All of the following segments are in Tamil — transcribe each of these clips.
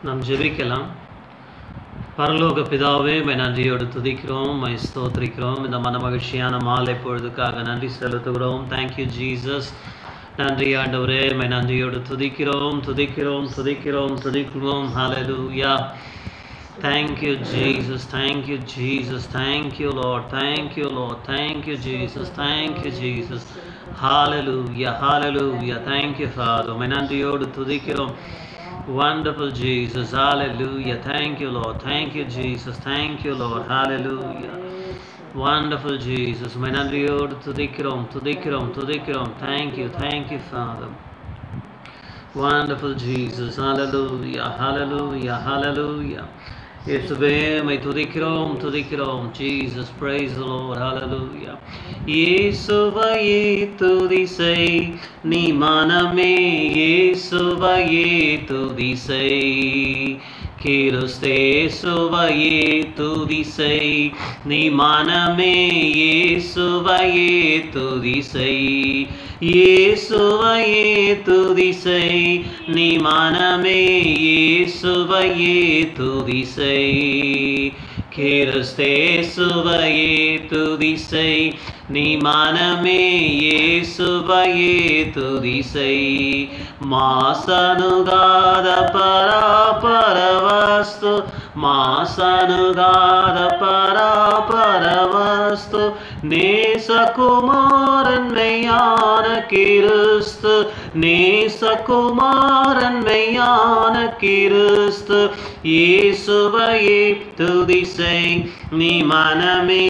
நாம் ஜெபிக்கலாம் பரலோக பிதாவே மை நன்றியோடு துதிக்கிறோம் மை ஸ்தோத்திரிக்கிறோம் இந்த மன மகிழ்ச்சியான மாலை பொழுதுக்காக நன்றி செலுத்துகிறோம் தேங்க்யூ ஜீசஸ் நன்றி ஆண்டவரே மை நன்றியோடு துதிக்கிறோம் துதிக்கிறோம் துதிக்கிறோம் துதிக்கிறோம் ஹalleluya Thank you, Jesus. Thank you, Jesus. Thank you, Lord. Thank you, Lord. Thank you, Jesus. Thank you, Jesus. Hallelujah. Hallelujah. Thank you, Father. உம்மை நன்றியோடு துதிக்கிறோம் Wonderful Jesus. Hallelujah. Thank you, Lord. Thank you, Jesus. Thank you, Lord. Hallelujah. Wonderful Jesus. உம்மை நன்றியோடு துதிக்கிறோம் துதிக்கிறோம் துதிக்கிறோம் Thank you. Thank you, Father. Wonderful Jesus. Hallelujah. Hallelujah. Hallelujah. இயேசுவே மை துதிக்கிறோம் துதிக்கிறோம் ஜீசஸ் பிரைஸ் லார்ட் ஹalleluya இயேசுவையே துதி செய் நீ மனமே இயேசுவையே துதி செய் கிறிஸ்தேசுவையே துதி செய் நீ மனமே இயேசுவையே துதி செய் இயேசுவையே துதி செய் நீ மனமே இயேசுவையே துதி செய் கிறிஸ்தேசுவையே துதி செய் நீ மனமே இயேசுவையே துதி செய் மாசனுகாத பராபரவஸ்து மாசனுகாத பராபரவஸ்து நேசகுமாரன் மெய்யான கிறிஸ்து நேசகுமாரன் மெய்யான கிறிஸ்து இயேசுவையே துதி செய் நீ மனமே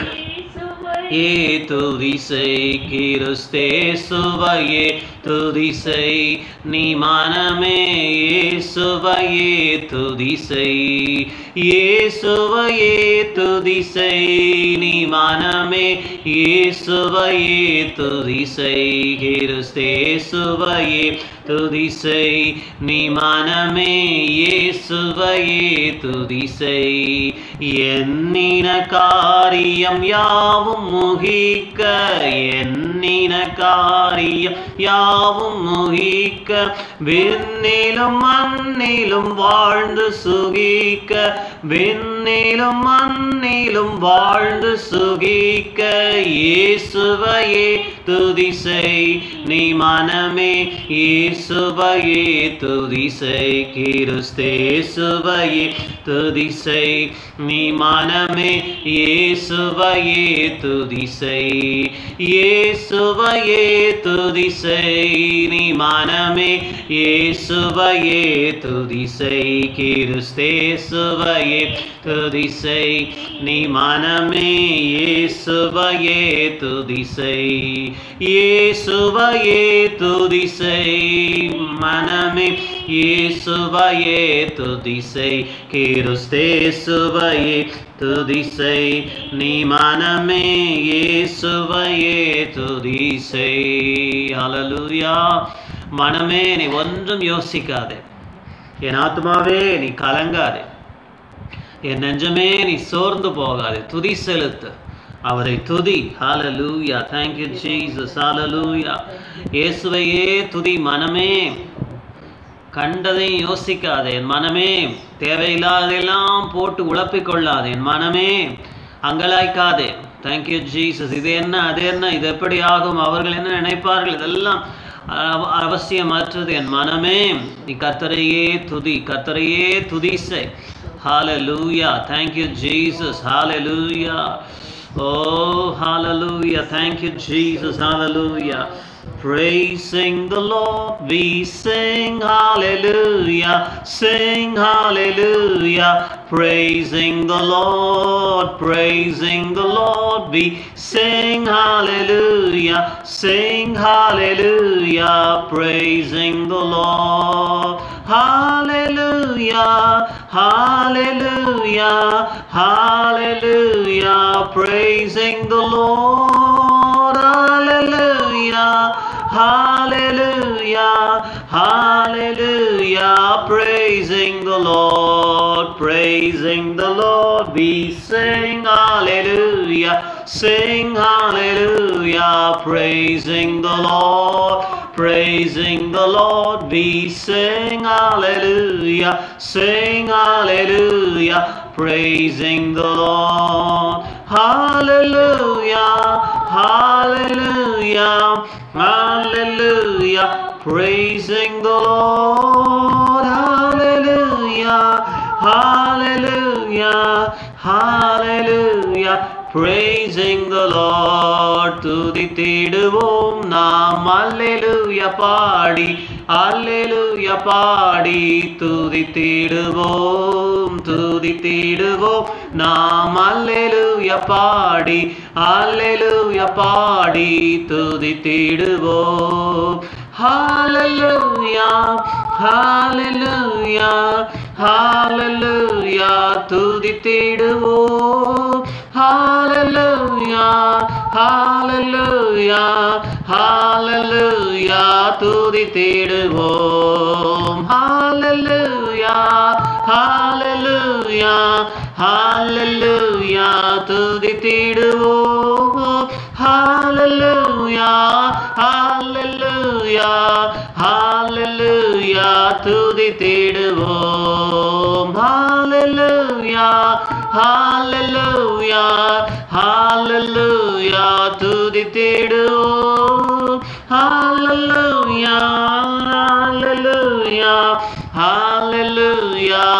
ஏ துதி செய் கிறிஸ்தேசுவையே துதி செய் நீ மனமே இயேசுவையே துதி செய் இயேசுவையே துதி செய் நீ மனமே இயேசுவையே துதி செய் கிறிஸ்தேசுவையே துதி செய் நீ மனமே இயேசுவையே துதி செய் எண்ணின காரியம் யாவும் முகிக்க எண்ணின காரியம் யாவும் முகிக்க விண்ணிலும் மண்ணிலும் வாழ்ந்து சுகிக்க விண்ணிலும் மண்ணிலும் வாழ்ந்து சுகிக்க இயேசுவையே துதி செய் நீ மனமே இயேசுவையே துதி செய் கிறிஸ்தேசுவையே துதி செய் நீ மனமே இயேசுவையே துதி செய் இயேசுவையே துதி செய் நீ மனமே இயேசுவையே துதி செய் கிறிஸ்தேசுவையே துதி செய் நீ மனமே இயேசுவையே துதி செய் இயேசுவையே துதி செய் மனமே இயேசுவையே துதி செய் கிறிஸ்தேசுவையே துதி செய் நீ மனமே இயேசுவையே துதி செய் ஹalleluya மனமே நீ ஒன்றும் யோசிக்காதே என் ஆத்மாவே நீ கலங்காதே என் நெஞ்சமே நீ சோர்ந்து போகாதே துதி செலுத்து அவரை துதி ஹalleluya thank you jesus hallelujah இயேசுவையே துதி மனமே கண்டதை யோசிக்காதே என் மனமே தேவையில்லாதெல்லாம் போட்டு உழப்பிக் கொள்ளாதே என் மனமே அங்கலாய்க்காதே தேங்க்யூ ஜீசஸ் இது என்ன அது என்ன இது எப்படி ஆகும் அவர்கள் என்ன நினைப்பார்கள் இதெல்லாம் அவசியமற்றது என் மனமே நீ கத்தரையே துதி கத்தரையே துதி செய் ஹalleluya thank you jesus hallelujah oh hallelujah thank you jesus hallelujah Praising the Lord, we sing hallelujah, sing hallelujah. Praising the Lord, praising the Lord, we sing hallelujah, sing hallelujah. Praising the Lord, hallelujah, hallelujah, hallelujah. Praising the Lord, hallelujah. Hallelujah, hallelujah, praising the Lord, praising the Lord. We sing hallelujah, sing hallelujah, praising the Lord, praising the Lord. We sing hallelujah, sing hallelujah, praising the Lord. Hallelujah, hallelujah, hallelujah, praising the Lord. Hallelujah, hallelujah, hallelujah, praising the Lord. துதித்திடுவோம் நாம் அல்லேலூயா பாடி அல்லேலூயா பாடி துதித்திடுவோம் துதித்திடுவோம் நாம் அல்லேலூயா பாடி அல்லேலூயா பாடி துதித்திடுவோம் Hallelujah, hallelujah, hallelujah, துதித்திடுவோம் Hallelujah, hallelujah, hallelujah, துதித்திடுவோம் Hallelujah, hallelujah, hallelujah, துதித்திடுவோம் Hallelujah, hallelujah, hallelujah, துதித்திடுவோம் Hallelujah, hallelujah, hallelujah, துதித்திடுவோம் Hallelujah, hallelujah, hallelujah,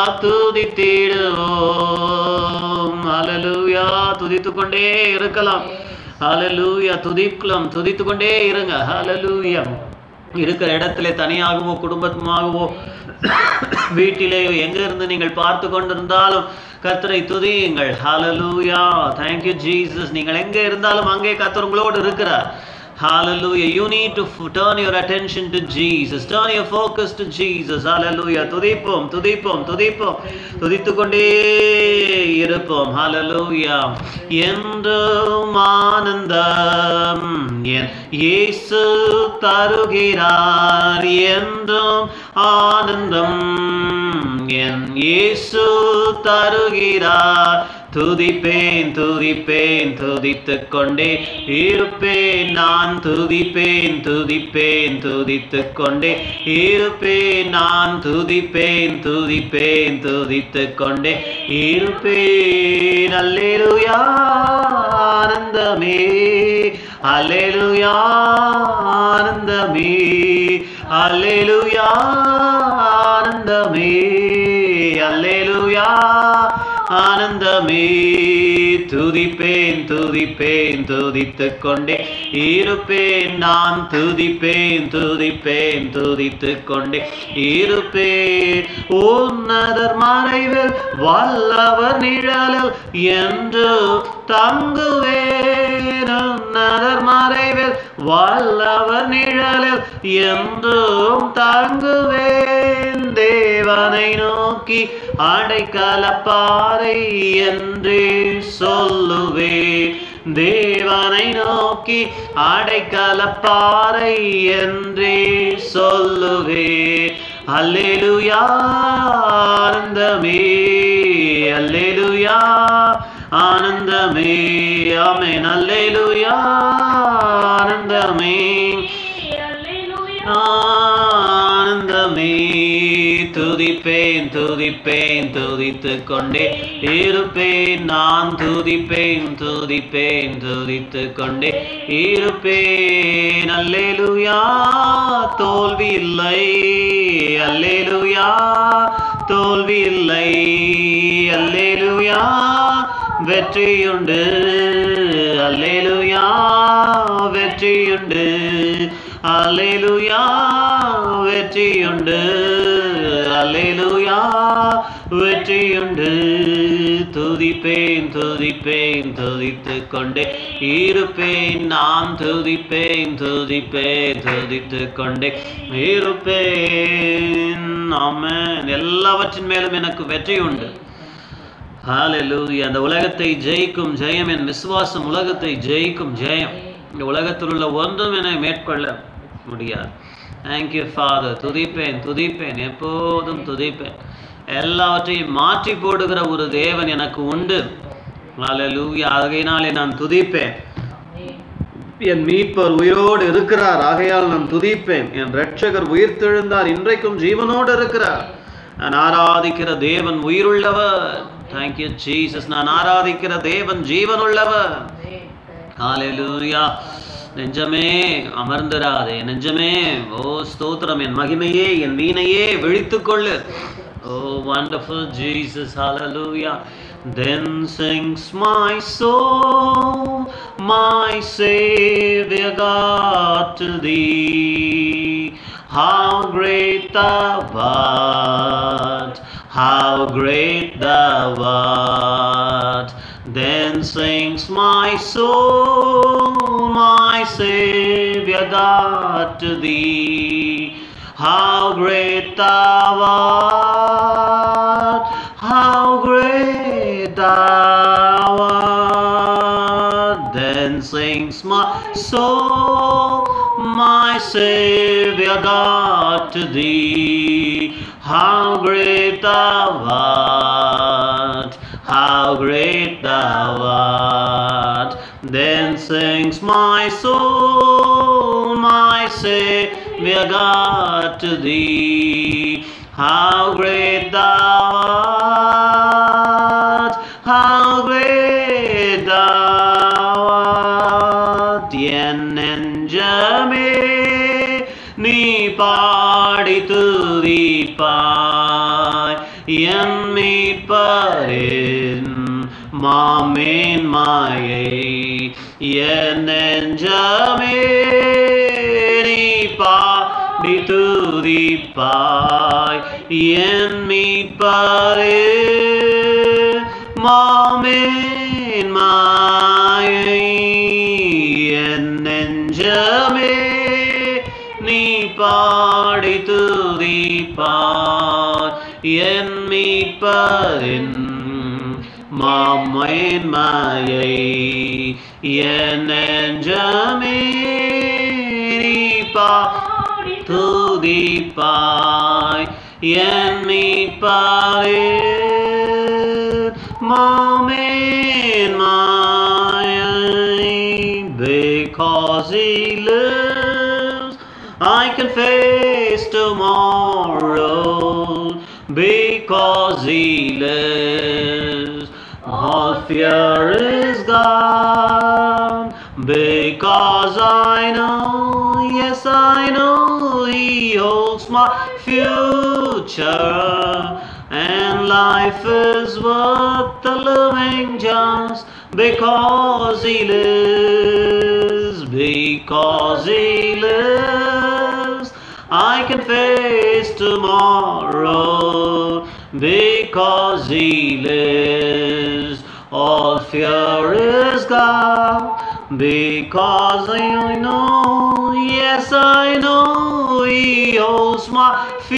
துதித்திடுவோம் Hallelujah, துதித்துக்கொண்டே இருக்கலாம் ஹalleluya துதிக்கலாம் துதித்துக்கொண்டே இருங்க ஹalleluya இருக்கிற இடத்துல தனியாகவோ குடும்பமாகவோ வீட்டிலேயோ எங்க இருந்து நீங்கள் பார்த்து கொண்டிருந்தாலும் கர்த்தரை துதியுங்கள் ஹalleluya thank you jesus நீங்கள் எங்க இருந்தாலும் அங்கே கர்த்தர் உங்களோடு இருக்கிறார் Hallelujah. You need to f- turn your attention to Jesus. Turn your focus to Jesus. Hallelujah. துதிப்போம் துதிப்போம் துதிப்போம் துதித்து கொண்டே இருப்போம் Hallelujah. என்றும் ஆனந்தம் என் இயேசு தருகிறார் என்றும் ஆனந்தம் என் இயேசு தருகிறார் துதிப்பேன் துதிப்பேன் துதித்துக் கொண்டே இருப்பேன் நான் துதிப்பேன் துதிப்பேன் துதித்துக் கொண்டே இருப்பேன் நான் துதிப்பேன் துதிப்பேன் துதித்துக் கொண்டே இருப்பேன் அல்லேலுயா ஆனந்தமே அல்லேலுயா ஆனந்தமே அல்லேலுயா ஆனந்தமே அல்லேலுயா ஆனந்தமே துதிப்பேன் துதிப்பேன் துதித்துக் கொண்டே இருப்பேன் நான் துதிப்பேன் துதிப்பேன் துதித்துக் கொண்டே இருப்பேன் உன்னதர் மறைவில் வல்லவர் நிழலில் என்று தங்குவேன் உன்னதர் மறைவில் வல்லவர் நிழலில் என்றும் தங்குவேன் தேவனை நோக்கி அடைக்கலப்பாறை என்றே சொல்லுவே தேவனை நோக்கி அடைக்கலப்பாறை என்றே சொல்லுவே அல்லேலுயா ஆனந்தமே அல்லேலுயா ஆனந்தமே ஆமென் அல்லேலுயா ஆனந்தமே ஆனந்தமே துதிப்பேன் துதிப்பேன் துதித்துக் கொண்டே இருப்பேன் நான் துதிப்பேன் துதிப்பேன் துதித்துக் கொண்டே இருப்பேன் அல்லேலுயா தோல்வி இல்லை அல்லேலுயா தோல்வி இல்லை அல்லேலுயா வெற்றியுண்டு அல்லேலுயா வெற்றியுண்டு அல்லேலுயா வெற்றியுண்டு அல்லேலுயா வெற்றியுண்டு துதிப்பேன் துதிப்பேன் துதித்துக் கொண்டே இருப்பேன் நான் துதிப்பேன் துதிப்பேன் துதித்துக் கொண்டே இருப்பேன் ஆமென் எல்லாவற்றின் மேலும் எனக்கு வெற்றி உண்டு ஹalleluya அந்த உலகத்தை ஜெயிக்கும் ஜெயம் என் விசுவாசம் உலகத்தை ஜெயிக்கும் ஜெயம் இந்த உலகத்தில் உள்ள ஒன்றும் என்னை மேற்கொள்ள முடியாது தேங்க்யூ ஃபாதர் துதிப்பேன் துதிப்பேன் எப்போதும் துதிப்பேன் எல்லாவற்றையும் மாற்றி போடுகிற ஒரு தேவன் எனக்கு உண்டு ஹalleluya ஆகையினாலே நான் துதிப்பேன் என் மீட்பர் உயிரோடு இருக்கிறார் ஆகையால் நான் துதிப்பேன் என் இரட்சகர் உயிர்த்தெழுந்தார் இன்றைக்கும் ஜீவனோடு இருக்கிறார் நான் ஆராதிக்கிற தேவன் உயிருள்ளவர் தேங்க்யூ ஜீசஸ் நான் ஆராதிக்கிற தேவன் ஜீவனுள்ளவர் ஹalleluya நெஞ்சமே அமர்ந்திராதே நெஞ்சமே ஓ ஸ்தோத்திரம் என் மகிமையே என் வீணையே விழித்துக்கொள்ளு ஓ wonderful Jesus hallelujah then sings my soul my savior God to thee how great thou art how great thou art then sings my soul, my Savior God, to thee. How great thou art, how great thou art. Then sings my soul, my Savior God, to thee. How great thou art, how great thou art. Then sings my soul, my Savior God, to thee. How great thou art, how great thou art. என் நெஞ்சமே நீ பாடி துதிப்பாய் என் மீட்பரின் மாமேன் மாயை என் நெஞ்சமே நீ பாடி துதிப்பாய் என் மீட்பரின் மாமேன் மாயை என் நெஞ்சமே நீ பாடி துதிப்பார் என் மீட்பரின் மாமேன் மாயை என் நெஞ்சமே நீ பாடி துதிப்பாய் என் மீட்பரின் மாமேன் மாயை because he lives I can face tomorrow because he lives all fear is gone because I know yes I know he holds my future and life is worth the living just because he lives, because he lives. I can face tomorrow because he lives. All fear is gone because I know, yes, I know he holds my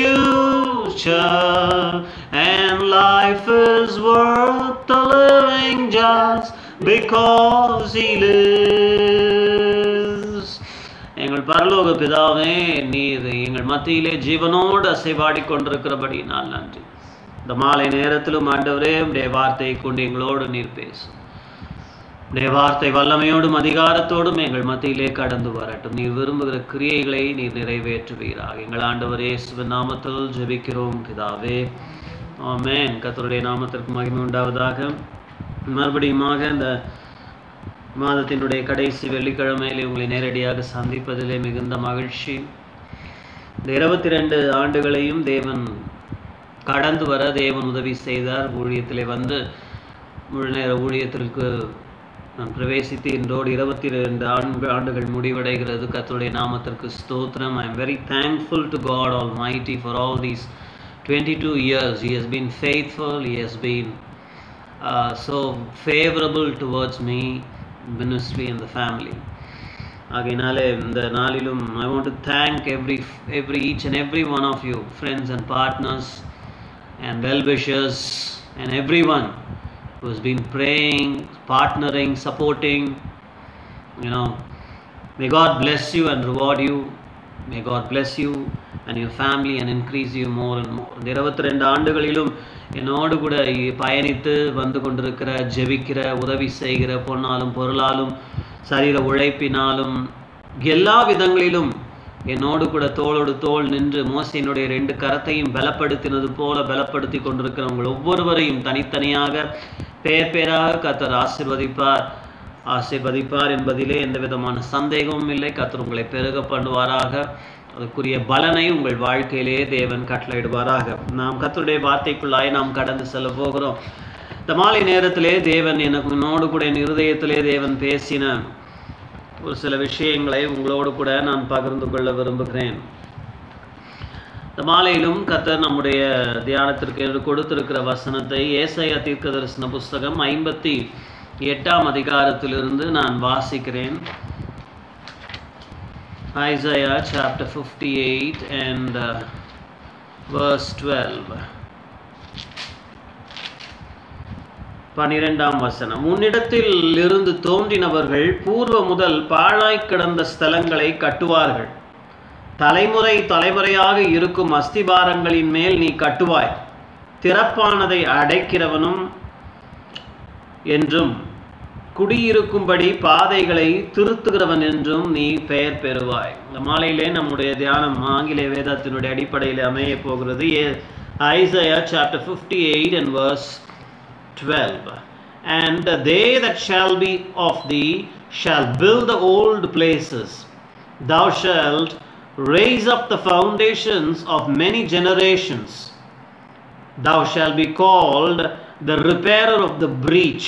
future and life is worth the living just because he lives. எங்கள் பரலோக பிதாவே நீர் எங்கள் மத்தியிலே ஜீவனோடு அசைவாடி கொண்டிருக்கிறபடி நான் நன்றி இந்த மாலை நேரத்திலும் ஆண்டவரே உடைய வார்த்தையை கொண்டு எங்களோடு நீர் பேசும் உடைய வார்த்தை வல்லமையோடும் அதிகாரத்தோடும் எங்கள் மத்தியிலே கடந்து வரட்டும் நீர் விரும்புகிற கிரியைகளை நீர் நிறைவேற்றுவீராக எங்கள் ஆண்டவர் இயேசுவின் நாமத்தில் ஜெபிக்கிறோம் பிதாவே ஆமென் கர்த்தருடைய நாமத்திற்கு மகிமை உண்டாவதாக மறுபடியுமாக இந்த மாதத்தினுடைய கடைசி வெள்ளிக்கிழமையிலே உங்களை நேரடியாக சந்திப்பதிலே மிகுந்த மகிழ்ச்சி இந்த இருபத்தி ரெண்டு ஆண்டுகளையும் தேவன் கடந்து வர தேவன் உதவி செய்தார் ஊழியத்திலே வந்து முழு நேர ஊழியத்திற்கு நான் பிரவேசித்து இன்றோடு இருபத்தி ரெண்டு ஆண்டு ஆண்டுகள் முடிவடைகிறது கர்த்தருடைய நாமத்திற்கு ஸ்தோத்திரம் I am very thankful to God almighty for all these twenty two years he has been faithful he has been so favorable towards me ministry and the family ஆகையினாலே இந்த நாளிலும் I want to thank every every each and every one of you friends and partners and well-wishers and everyone who has been praying, partnering, supporting. You know, may God bless you and reward you. May God bless you and your family and increase you more and more. இந்த இருபத்தி ரெண்டு ஆண்டுகளிலும் என்னோடு கூட இ- பயணித்து வந்து கொண்டிருக்கிற ஜெபிக்கிற உதவி செய்கிற பொன்னாலும் பொருளாலும் சரீர உழைப்பினாலும் எல்லா விதங்களிலும் என்னோடு கூட தோளோடு தோள் நின்று மோசையினுடைய ரெண்டு கரத்தையும் பலப்படுத்தினது போல பலப்படுத்தி கொண்டிருக்கிற உங்கள் ஒவ்வொருவரையும் தனித்தனியாக பேர் பேராக கத்தர் ஆசிர்வதிப்பார் ஆசிர்வதிப்பார் என்பதிலே எந்த விதமான சந்தேகமும் இல்லை கத்தர் உங்களை பெருக பண்ணுவாராக அதுக்குரிய பலனை உங்கள் வாழ்க்கையிலே தேவன் கட்டளையிடுவாராக நாம் கத்தருடைய வார்த்தைக்குள்ளாய் நாம் கடந்து செல்ல போகிறோம் இந்த மாலை நேரத்திலே தேவன் எனக்கு என்னோடு கூட என் இருதயத்திலே தேவன் பேசின ஒரு சில விஷயங்களை உங்களோடு கூட நான் பகிர்ந்து கொள்ள விரும்புகிறேன் இந்த மாலையிலும் கத்தர் நம்முடைய தியானத்திற்கு என்று கொடுத்திருக்கிற வசனத்தை ஏசாயா தீர்க்க தரிசன புஸ்தகம் ஐம்பத்தி எட்டாம் அதிகாரத்திலிருந்து நான் வாசிக்கிறேன் Isaiah chapter 58 and uh, verse 12. பனிரெண்டாம் வசனம் உன்னிடத்தில் இருந்து தோன்றினவர்கள் பூர்வ முதல் பாழாய் கிடந்த ஸ்தலங்களை கட்டுவார்கள் தலைமுறை தலைமுறையாக இருக்கும் அஸ்திபாரங்களின் மேல் நீ கட்டுவாய் திறப்பானதை அடைக்கிறவனும் என்றும் குடியிருக்கும்படி பாதைகளை திருத்துகிறவன் என்றும் நீ பெயர் பெறுவாய் இந்த மாலையிலே நம்முடைய தியானம் ஆங்கில வேதத்தினுடைய அடிப்படையில் அமைய போகிறது Isaiah chapter fifty eight and verse 12 and they that shall be of thee shall build the old places thou shalt raise up the foundations of many generations thou shalt be called the repairer of the breach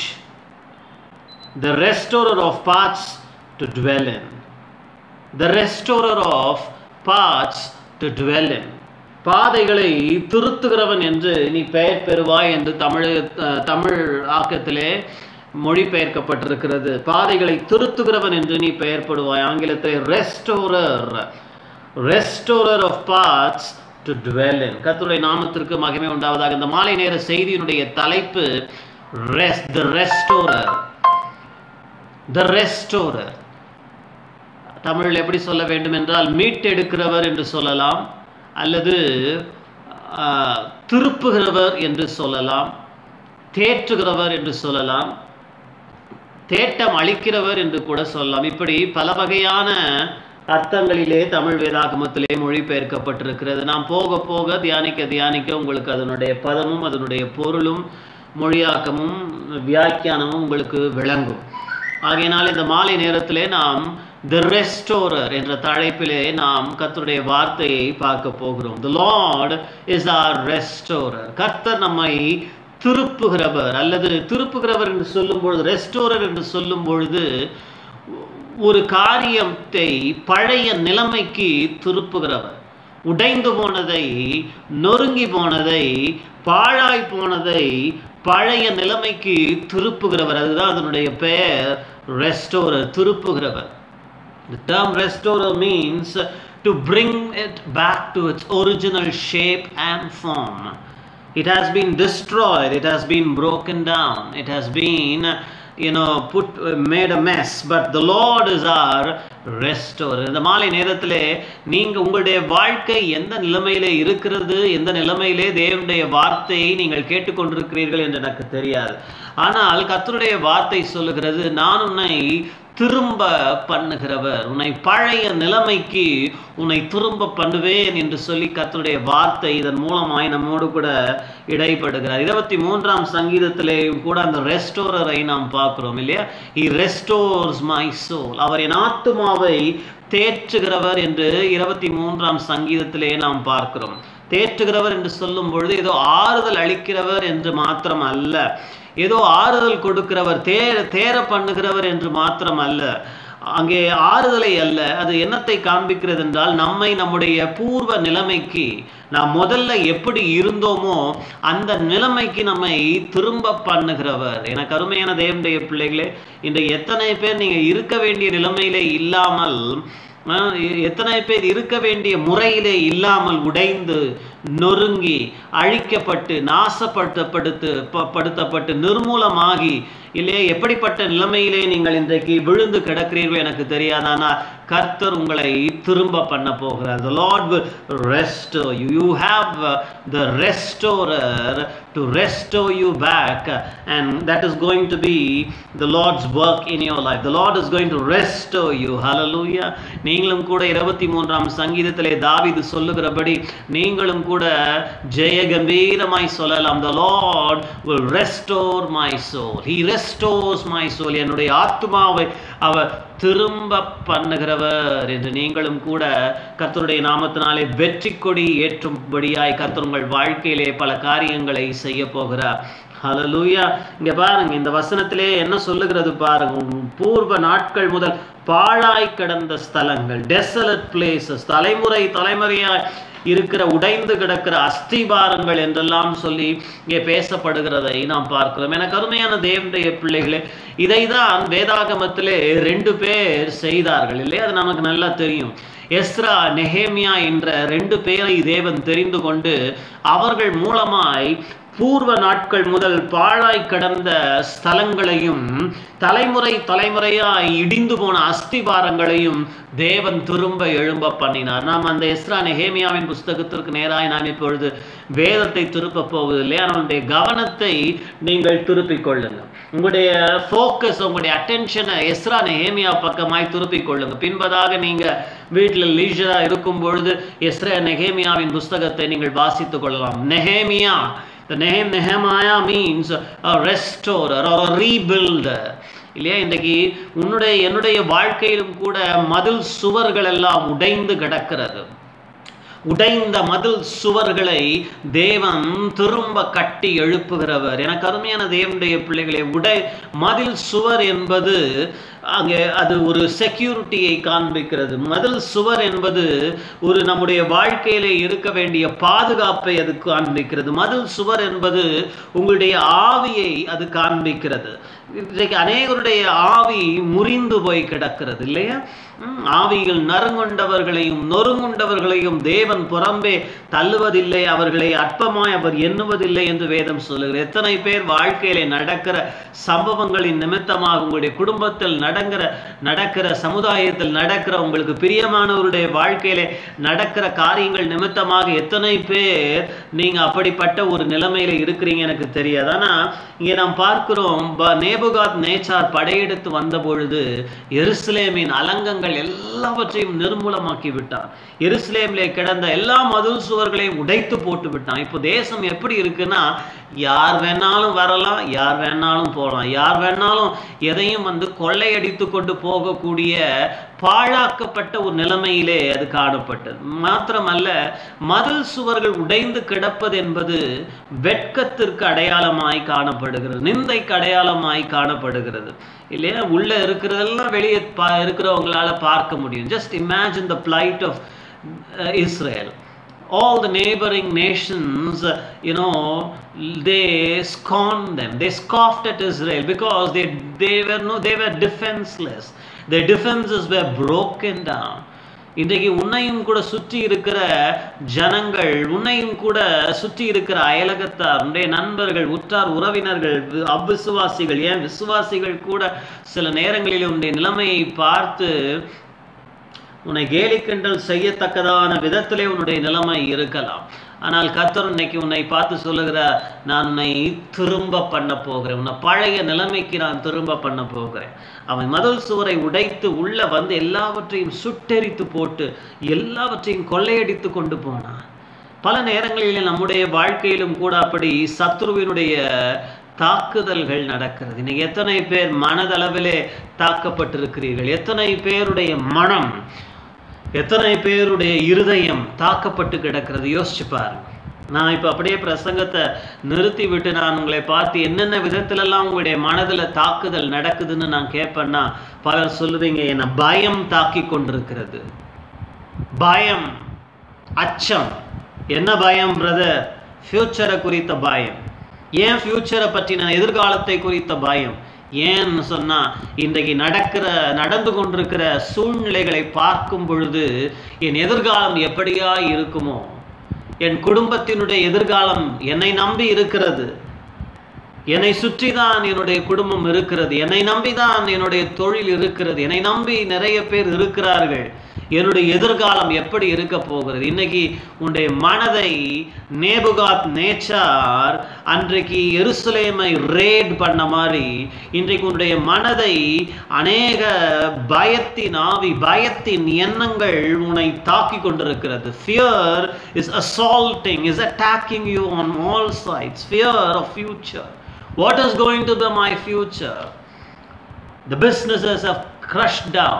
the restorer of paths to dwell in the restorer of paths to dwell in பாதைகளை திருத்துகிறவன் என்று நீ பெயர் பெறுவாய் என்று தமிழ் தமிழ் ஆக்கத்திலே மொழிபெயர்க்கப்பட்டிருக்கிறது பாதைகளை திருத்துகிறவன் என்று நீ பெயர்படுவாய் ஆங்கிலத்தில் restorer restorer of paths to dwell in கத்துடைய நாமத்திற்கு மகிமை உண்டாவதாக இந்த மாலை நேர செய்தியினுடைய தலைப்பு rest the restorer the restorer தமிழில் எப்படி சொல்ல வேண்டும் என்றால் மீட்டெடுக்கிறவர் என்று சொல்லலாம் அல்லது திருப்புகிறவர் என்று சொல்லலாம் தேற்றுகிறவர் என்று சொல்லலாம் தேட்டம் அளிக்கிறவர் என்று கூட சொல்லலாம் இப்படி பல வகையான அர்த்தங்களிலே தமிழ் வேதாகமத்திலே மொழிபெயர்க்கப்பட்டிருக்கிறது நாம் போக போக தியானிக்க தியானிக்க உங்களுக்கு அதனுடைய பதமும் அதனுடைய பொருளும் மொழியாக்கமும் வியாக்கியானமும் உங்களுக்கு விளங்கும் ஆகையினால் இந்த மாலை நேரத்திலே நாம் த ரெஸ்டோரர் என்ற தலைப்பிலே நாம் கர்த்தருடைய வார்த்தையை பார்க்க போகிறோம் the lord is our restorer கர்த்தர் நம்மை திருப்புகிறவர் அல்லது திருப்புகிறவர் என்று சொல்லும் பொழுது ரெஸ்டோரர் என்று சொல்லும் பொழுது ஒரு காரியத்தை பழைய நிலைமைக்கு திருப்புகிறவர் உடைந்து போனதை நொறுங்கி போனதை பாழாய் போனதை பழைய நிலைமைக்கு திருப்புகிறவர் அதுதான் அதனுடைய பெயர் ரெஸ்டோரர் திருப்புகிறவர் The term restorer means to bring it back to its original shape and form. It has been destroyed, it has been broken down, it has been, you know, put made a mess. But the Lord is our restorer. இந்த மாலை நேரத்திலே நீங்க உங்களுடைய வாழ்க்கை எந்த நிலைமையிலே இருக்கிறது எந்த நிலைமையிலே தேவனுடைய வார்த்தையை நீங்கள் கேட்டுக்கொண்டிருக்கிறீர்கள் என்று எனக்கு தெரியாது ஆனால் கர்த்தருடைய வார்த்தை சொல்லுகிறது நான் உன்னை திரும்ப பண்ணுகிறவர் உன்னை பழைய நிலைமைக்கு உன்னை திரும்ப பண்ணுவேன் என்று சொல்லி கர்த்தருடைய வார்த்தை இதன் மூலமாய் நம்மோடு கூட இடைப்படுகிறார் இருபத்தி மூன்றாம் சங்கீதத்திலேயும் கூட அந்த ரெஸ்டோரரை நாம் பார்க்கிறோம் இல்லையா இ ரெஸ்டோர்ஸ் மை சோல் அவர் என் ஆத்துமாவை தேற்றுகிறவர் என்று இருபத்தி மூன்றாம் சங்கீதத்திலே நாம் பார்க்கிறோம் தேற்றுகிறவர் என்று சொல்லும் பொழுது ஏதோ ஆறுதல் அளிக்கிறவர் என்று மாத்திரம் அல்ல ஏதோ ஆறுதல் கொடுக்கிறவர் தேர தேர பண்ணுகிறவர் என்று மாத்திரம் அல்ல அங்கே ஆறுதலை அல்ல அது என்னத்தை காண்பிக்கிறது என்றால் நம்மை நம்முடைய பூர்வ நிலைமைக்கு நாம் முதல்ல எப்படி இருந்தோமோ அந்த நிலைமைக்கு நம்மை திரும்ப பண்ணுகிறவர் எனக்கு அருமையான தேவனுடைய பிள்ளைகளே இன்றைக்கு எத்தனை பேர் நீங்கள் இருக்க வேண்டிய நிலைமையிலே இல்லாமல் எத்தனை பேர் இருக்க வேண்டிய முறையிலே இல்லாமல் உடைந்து நொறுங்கி அழிக்கப்பட்டு நாசப்படுத்தப்படுத்து படுத்தப்பட்டு நிர்மூலமாகி இல்லையே எப்படிப்பட்ட நிலைமையிலே நீங்கள் இன்றைக்கு விழுந்து கிடக்கிறீர்கள் எனக்கு தெரியாதானா கர்த்தர் உங்களை திரும்ப பண்ண போகிறார் the lord will restore you you have the restorer to restore you back and that is going to be the Lord's work in your life the Lord is going to restore you hallelujah நீங்களும் கூட இருபத்தி மூன்றாம் சங்கீதத்திலே தாவீது சொல்லுகிறபடி நீங்களும் கூட ஜெய கம்பீரமாய் சொல்லலாம் the Lord will restore my soul he restores my soul என்னுடைய ஆத்மாவை அவர் திரும்ப பண்ணுகிறவர் என்று நீங்களும் கூட கர்த்தருடைய நாமத்தினாலே வெற்றி கொடி ஏற்றும்படியாய் கர்த்தர் உங்கள் வாழ்க்கையிலே பல காரியங்களை செய்ய போகிறார் ஹalleluya இங்க பாருங்க இந்த வசனத்திலே என்ன சொல்லுகிறது பாருங்க உம் பூர்வ நாட்கள் முதல் பாழாய் கிடந்த ஸ்தலங்கள் டெசலட் பிளேசஸ் தலைமுறை தலைமுறையாய் இருக்கிற உடைந்து கிடக்கிற அஸ்திபாரங்கள் என்றெல்லாம் சொல்லி இங்கே பேசப்படுகிறதை நாம் பார்க்கிறோம் எனக்கு அருமையான தேவனுடைய பிள்ளைகளே இதை தான் வேதாகமத்திலே ரெண்டு பேர் செய்தார்கள் இல்லையா அது நமக்கு நல்லா தெரியும் எஸ்ரா நெஹேமியா என்ற ரெண்டு பேரை தேவன் தெரிந்து கொண்டு அவர்கள் மூலமாய் பூர்வ நாட்கள் முதல் பாழாய் கடந்த ஸ்தலங்களையும் தலைமுறை தலைமுறையாய் இடிந்து போன அஸ்திபாரங்களையும் தேவன் திரும்ப எழும்ப பண்ணினார் நாம் அந்த எஸ்ரா நெஹேமியாவின் புஸ்தகத்திற்கு நேராய் நாம் இப்பொழுது வேதத்தை திருப்ப போவதில்லை அவனுடைய கவனத்தை நீங்கள் திருப்பிக் கொள்ளுங்கள் உங்களுடைய ஃபோக்கஸ் உங்களுடைய அட்டென்ஷனை எஸ்ரா நெஹேமியா பக்கமாய் திருப்பிக் கொள்ளுங்க பின்பதாக நீங்க வீட்டில் லீஜரா இருக்கும் பொழுது எஸ்ரா நெஹேமியாவின் புஸ்தகத்தை நீங்கள் வாசித்துக் கொள்ளலாம் Nehemiah The name Nehemiah means a restorer or a rebuilder. இல்லையா இன்றைக்கு உன்னுடைய என்னுடைய வாழ்க்கையிலும் கூட மதில் சுவர்கள் எல்லாம் உடைந்து கிடக்கிறது உடைந்த மதில் சுவர்களை தேவன் திரும்ப கட்டி எழுப்புகிறவர் எனக்கு அருமையான தேவனுடைய பிள்ளைகளை உடை மதில் சுவர் என்பது அங்கே அது ஒரு செக்யூரிட்டியை காண்பிக்கிறது மதில் சுவர் என்பது ஒரு நம்முடைய வாழ்க்கையிலே இருக்க வேண்டிய பாதுகாப்பை அது காண்பிக்கிறது மதில் சுவர் என்பது உங்களுடைய ஆவியை அது காண்பிக்கிறது இன்றைக்கு அநேகருடைய ஆவி முறிந்து போய் கிடக்கிறது இல்லையா ம், ஆவியில் நறுங்கொண்டவர்களையும் நொறுங்குண்டவர்களையும் தேவன் புறம்பே தள்ளுவதில்லை அவர்களை அற்பமாய் அவர் எண்ணுவதில்லை என்று வேதம் சொல்லுகிறது எத்தனை பேர் வாழ்க்கையிலே நடக்கிற சம்பவங்களின் நிமித்தமாக உங்களுடைய குடும்பத்தில் நடக்கிற நடக்கிற சமுதாயத்தில் நடக்கிற உங்களுக்கு பிரியமானவருடைய வாழ்க்கையிலே நடக்கிற காரியங்கள் நிமித்தமாக எத்தனை பேர் நீங்க அப்படிப்பட்ட ஒரு நிலைமையில இருக்கிறீங்க எனக்கு தெரியாது ஆனா இங்கே நாம் பார்க்கிறோம் ப- நேபுகாத் நேச்சார் படையெடுத்து வந்த பொழுது எருசலேமின் அலங்கங்கள் எல்லாவற்றையும் நிர்மூலமாக்கி விட்டான் எருசலேமிலே கிடந்த எல்லா மதில் சுவர்களையும் உடைத்து போட்டு விட்டான் இப்போ தேசம் எப்படி இருக்குன்னா யார் வேணாலும் வரலாம் யார் வேணாலும் போகலாம் யார் வேணாலும் எதையும் வந்து கொள்ளையடித்து கொண்டு போகக்கூடிய பாழாக்கப்பட்ட ஒரு நிலைமையிலே அது காணப்பட்டது மாத்திரமல்ல மதில் சுவர்கள் உடைந்து கிடப்பது என்பது வெட்கத்திற்கு அடையாளமாய் காணப்படுகிறது நிந்தைக்கு அடையாளமாய் காணப்படுகிறது இல்லையா உள்ள இருக்கிறதெல்லாம் வெளியே பா இருக்கிறவங்களால பார்க்க முடியும் just imagine the plight of Israel all the neighboring nations, uh, you know, they scorned them. They scoffed at Israel because they, they were no, they were defenseless. Their defenses were broken down. இன்றைக்கு உன்னையும் கூட சுற்றி இருக்கிற ஜனங்கள் உன்னையும் கூட சுற்றி இருக்கிற அயலகத்தார் உன்னுடைய நண்பர்கள் உற்றார் உறவினர்கள் வி- அவ்விசுவாசிகள் ஏன் விசுவாசிகள் கூட சில நேரங்களில் உன்னுடைய நிலைமையை பார்த்து உன்னை கேலி கிண்டல் செய்யத்தக்கதான விதத்திலே உன்னுடைய நிலைமை இருக்கலாம் ஆனால் கர்த்தர் இன்னைக்கு உன்னை பார்த்து சொல்லுகிறார் நான் உன்னை திரும்ப பண்ண போகிறேன் உன்னை பழைய நிலைமைக்கு நான் திரும்ப பண்ண போகிறேன் அவன் மதில் சுவரை உடைத்து உள்ள வந்து எல்லாவற்றையும் சுட்டெரித்து போட்டு எல்லாவற்றையும் கொள்ளையடித்து கொண்டு போனான் பல நேரங்களில் நம்முடைய வாழ்க்கையிலும் கூட அப்படி சத்ருவினுடைய தாக்குதல்கள் நடக்கிறது இன்னைக்கு எத்தனை பேர் மனதளவிலே தாக்கப்பட்டிருக்கிறீர்கள் எத்தனை பேருடைய மனம் எத்தனை பேருடைய இருதயம் தாக்கப்பட்டு கிடக்கிறது யோசிச்சு பாருங்க நான் இப்போ அப்படியே பிரசங்கத்தை நிறுத்தி விட்டு நான் உங்களை பார்த்து என்னென்ன விதத்திலெல்லாம் உங்களுடைய மனதில் தாக்குதல் நடக்குதுன்னு நான் கேட்பேன்னா பலர் சொல்லுவீங்க என்னை பயம் தாக்கி கொண்டிருக்கிறது பயம் அச்சம் என்ன பயம் பிரதர் ஃப்யூச்சரை குறித்த பயம் ஏன் ஃப்யூச்சரை பற்றின எதிர்காலத்தை குறித்த பயம் ஏன்னு சொன்னா இன்றைக்கு நடக்கிற நடந்து கொண்டிருக்கிற சூழ்நிலைகளை பார்க்கும் பொழுது என் எதிர்காலம் எப்படியா இருக்குமோ என் குடும்பத்தினுடைய எதிர்காலம் என்னை நம்பி இருக்கிறது என்னை சுற்றி தான் என்னுடைய குடும்பம் இருக்கிறது என்னை நம்பி தான் என்னுடைய தொழில் இருக்கிறது என்னை நம்பி நிறைய பேர் இருக்கிறார்கள் என்னுடைய எதிர்காலம் எப்படி இருக்க போகிறது இன்னைக்கு உன்னுடைய மனதை நேபுகாத் நேச்சார் அன்றைக்கு எருசலேமை ரேட் பண்ண மாதிரி இன்றைக்கு உன்னுடைய மனதை அநேக பயத்தின் ஆவி பயத்தின் எண்ணங்கள் உன்னை தாக்கி கொண்டிருக்கிறது fear is assaulting is attacking you on all sides fear of future what is going to be my future the businesses have crushed down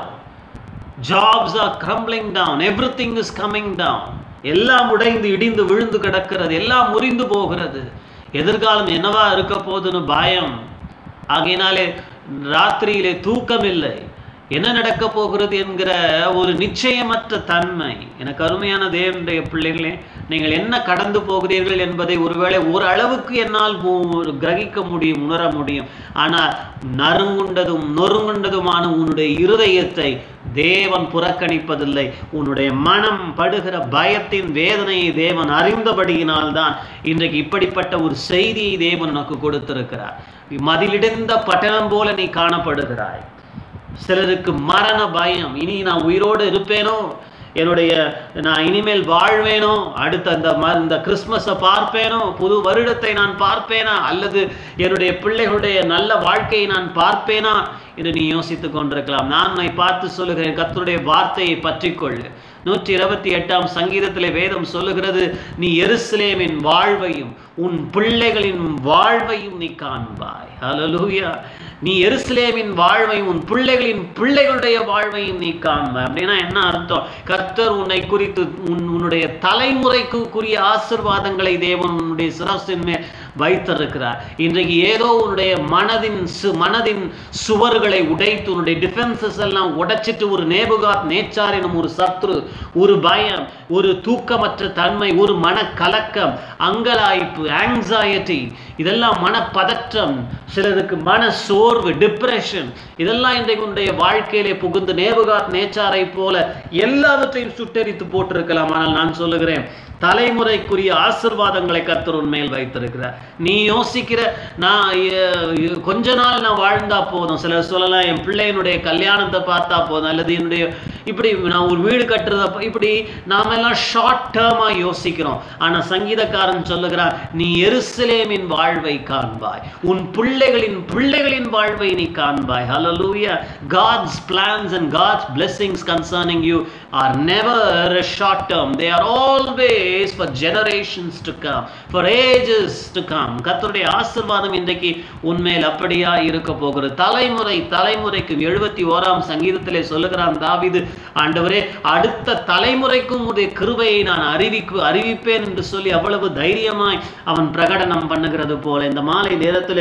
jobs are crumbling down everything is coming down எல்லாம் உடைந்து இடிந்து விழுந்து கிடக்கிறது எல்லாம் முறிந்து போகிறது எதிர்காலம் என்னவா இருக்க போகுதுன்னு பயம் ஆகையினாலே ராத்திரியிலே தூக்கம் இல்லை என்ன நடக்க போகிறது என்கிற ஒரு நிச்சயமற்ற தன்மை எனக்கு அருமையான தேவனுடைய பிள்ளைகளே நீங்கள் என்ன கடந்து போகிறீர்கள் என்பதை ஒருவேளை ஒரு அளவுக்கு என்னால் மு- கிரகிக்க முடியும் உணர முடியும் ஆனால் நறுங்குண்டதும் நொறுங்குண்டதுமான உன்னுடைய இருதயத்தை தேவன் புறக்கணிப்பதில்லை உன்னுடைய மனம் படுகிற பயத்தின் வேதனையை தேவன் அறிந்தபடியினால்தான் இன்றைக்கு இப்படிப்பட்ட ஒரு செய்தியை தேவன் உனக்கு கொடுத்திருக்கிறார் மதிலிடிந்த பட்டணம் போல நீ காணப்படுகிறாய் சிலருக்கு மரண பயம் இனி நான் உயிரோடு இருப்பேனோ என்னுடைய நான் இனிமேல் வாழ்வேனோ அடுத்த அந்த ம இந்த கிறிஸ்மஸை பார்ப்பேனோ புது வருடத்தை நான் பார்ப்பேனா அல்லது என்னுடைய பிள்ளைகளுடைய நல்ல வாழ்க்கையை நான் பார்ப்பேனா என்று நீ யோசித்துக் கொண்டிருக்கலாம் நான் உன்னை பார்த்து சொல்லுகிறேன் கர்த்தருடைய வார்த்தையை பற்றிக்கொள்ளு நூற்றி இருபத்தி எட்டாம் சங்கீதத்திலே வேதம் சொல்லுகிறது நீ எருசலேமின் வாழ்வையும் உன் பிள்ளைகளின் வாழ்வையும் நீ காண்பாய் ஹalleluya நீ எருசலேமின் வாழ்வையும் உன் பிள்ளைகளின் பிள்ளைகளுடைய வாழ்வையும் நீ காண்பாய் அப்படின்னா என்ன அர்த்தம் கர்த்தர் உன்னை குறித்து உன் உன்னுடைய தலைமுறைக்கு குறிய ஆசிர்வாதங்களை தேவன் உன்னுடைய சிரசின் மேல் வைத்திருக்கிறார் இன்றைக்கு ஏதோ உன்னுடைய மனதின் சு மனதின் சுவர்களை உடைத்து உன்னுடைய டிஃபென்சஸ் எல்லாம் உடைச்சிட்டு ஒரு நேபுகாத் நேச்சார் எனும் ஒரு சத்ரு ஒரு பயம் ஒரு தூக்கமற்ற தன்மை ஒரு மனக்கலக்கம் அங்கலாய்ப்பு ஆங்ஸைட்டி இதெல்லாம் மனப்பதற்றம் சிலருக்கு மன சோர்வு டிப்ரெஷன் இதெல்லாம் இன்றைக்கு உன்னுடைய வாழ்க்கையிலே புகுந்து நேபுகாத் நேச்சாரை போல எல்லாவற்றையும் சுட்டெரித்து போட்டிருக்கலாம் ஆனால் நான் சொல்லுகிறேன் தலைமுறைக்குரிய ஆசிர்வாதங்களை கர்த்தர் உண்மையில் வைத்திருக்கிறார் நீ யோசிக்கிற நான் எ- கொஞ்ச நாள் நான் வாழ்ந்தா போதும் சிலர் சொல்லலாம் என் பிள்ளையினுடைய கல்யாணத்தை பார்த்தா போதும் அல்லது என்னுடைய இப்படி நான் ஒரு வீடு கட்டுறத ப- இப்படி நாம எல்லாம் ஷார்ட் டேர்மா யோசிக்கிறோம் ஆனா சங்கீதக்காரன் சொல்லுகிறான் நீ எருசலேமின் வாழ்வை காண்பாய் உன் பிள்ளைகளின் பிள்ளைகளின் வாழ்வை நீ காண்பாய் ஹalleluya God's plans and God's blessings concerning you are never a short term they are always for generations to come for ages to come கர்த்தருடைய ஆசீர்வாதம் இன்றைக்கு உண்மையில் அப்படியா இருக்க போகிறது தலைமுறை தலைமுறைக்கு எழுபத்தி ஓராம் சங்கீதத்திலே சொல்லுகிறான் தாவீது ஆண்டவரே அடுத்த தலைமுறைக்கும் உடைய கிருபையை நான் அறிவிக்கு அறிவிப்பேன் என்று சொல்லி அவ்வளவு தைரியமாய் அவன் பிரகடனம் பண்ணுகிறது போல இந்த மாலை நேரத்தில்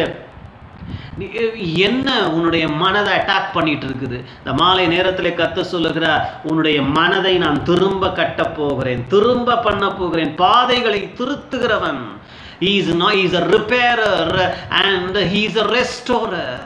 நீ என்ன உன்னுடைய மனதை அட்டாக் பண்ணிட்டு இருக்குது இந்த மாலை நேரத்தில் கத்த சொல்லுகிறார் உன்னுடைய மனதை நான் திரும்ப கட்டப் போகிறேன் திரும்ப பண்ண போகிறேன் பாதைகளை திருத்துகிறவன் is no is a repairer and he's a restorer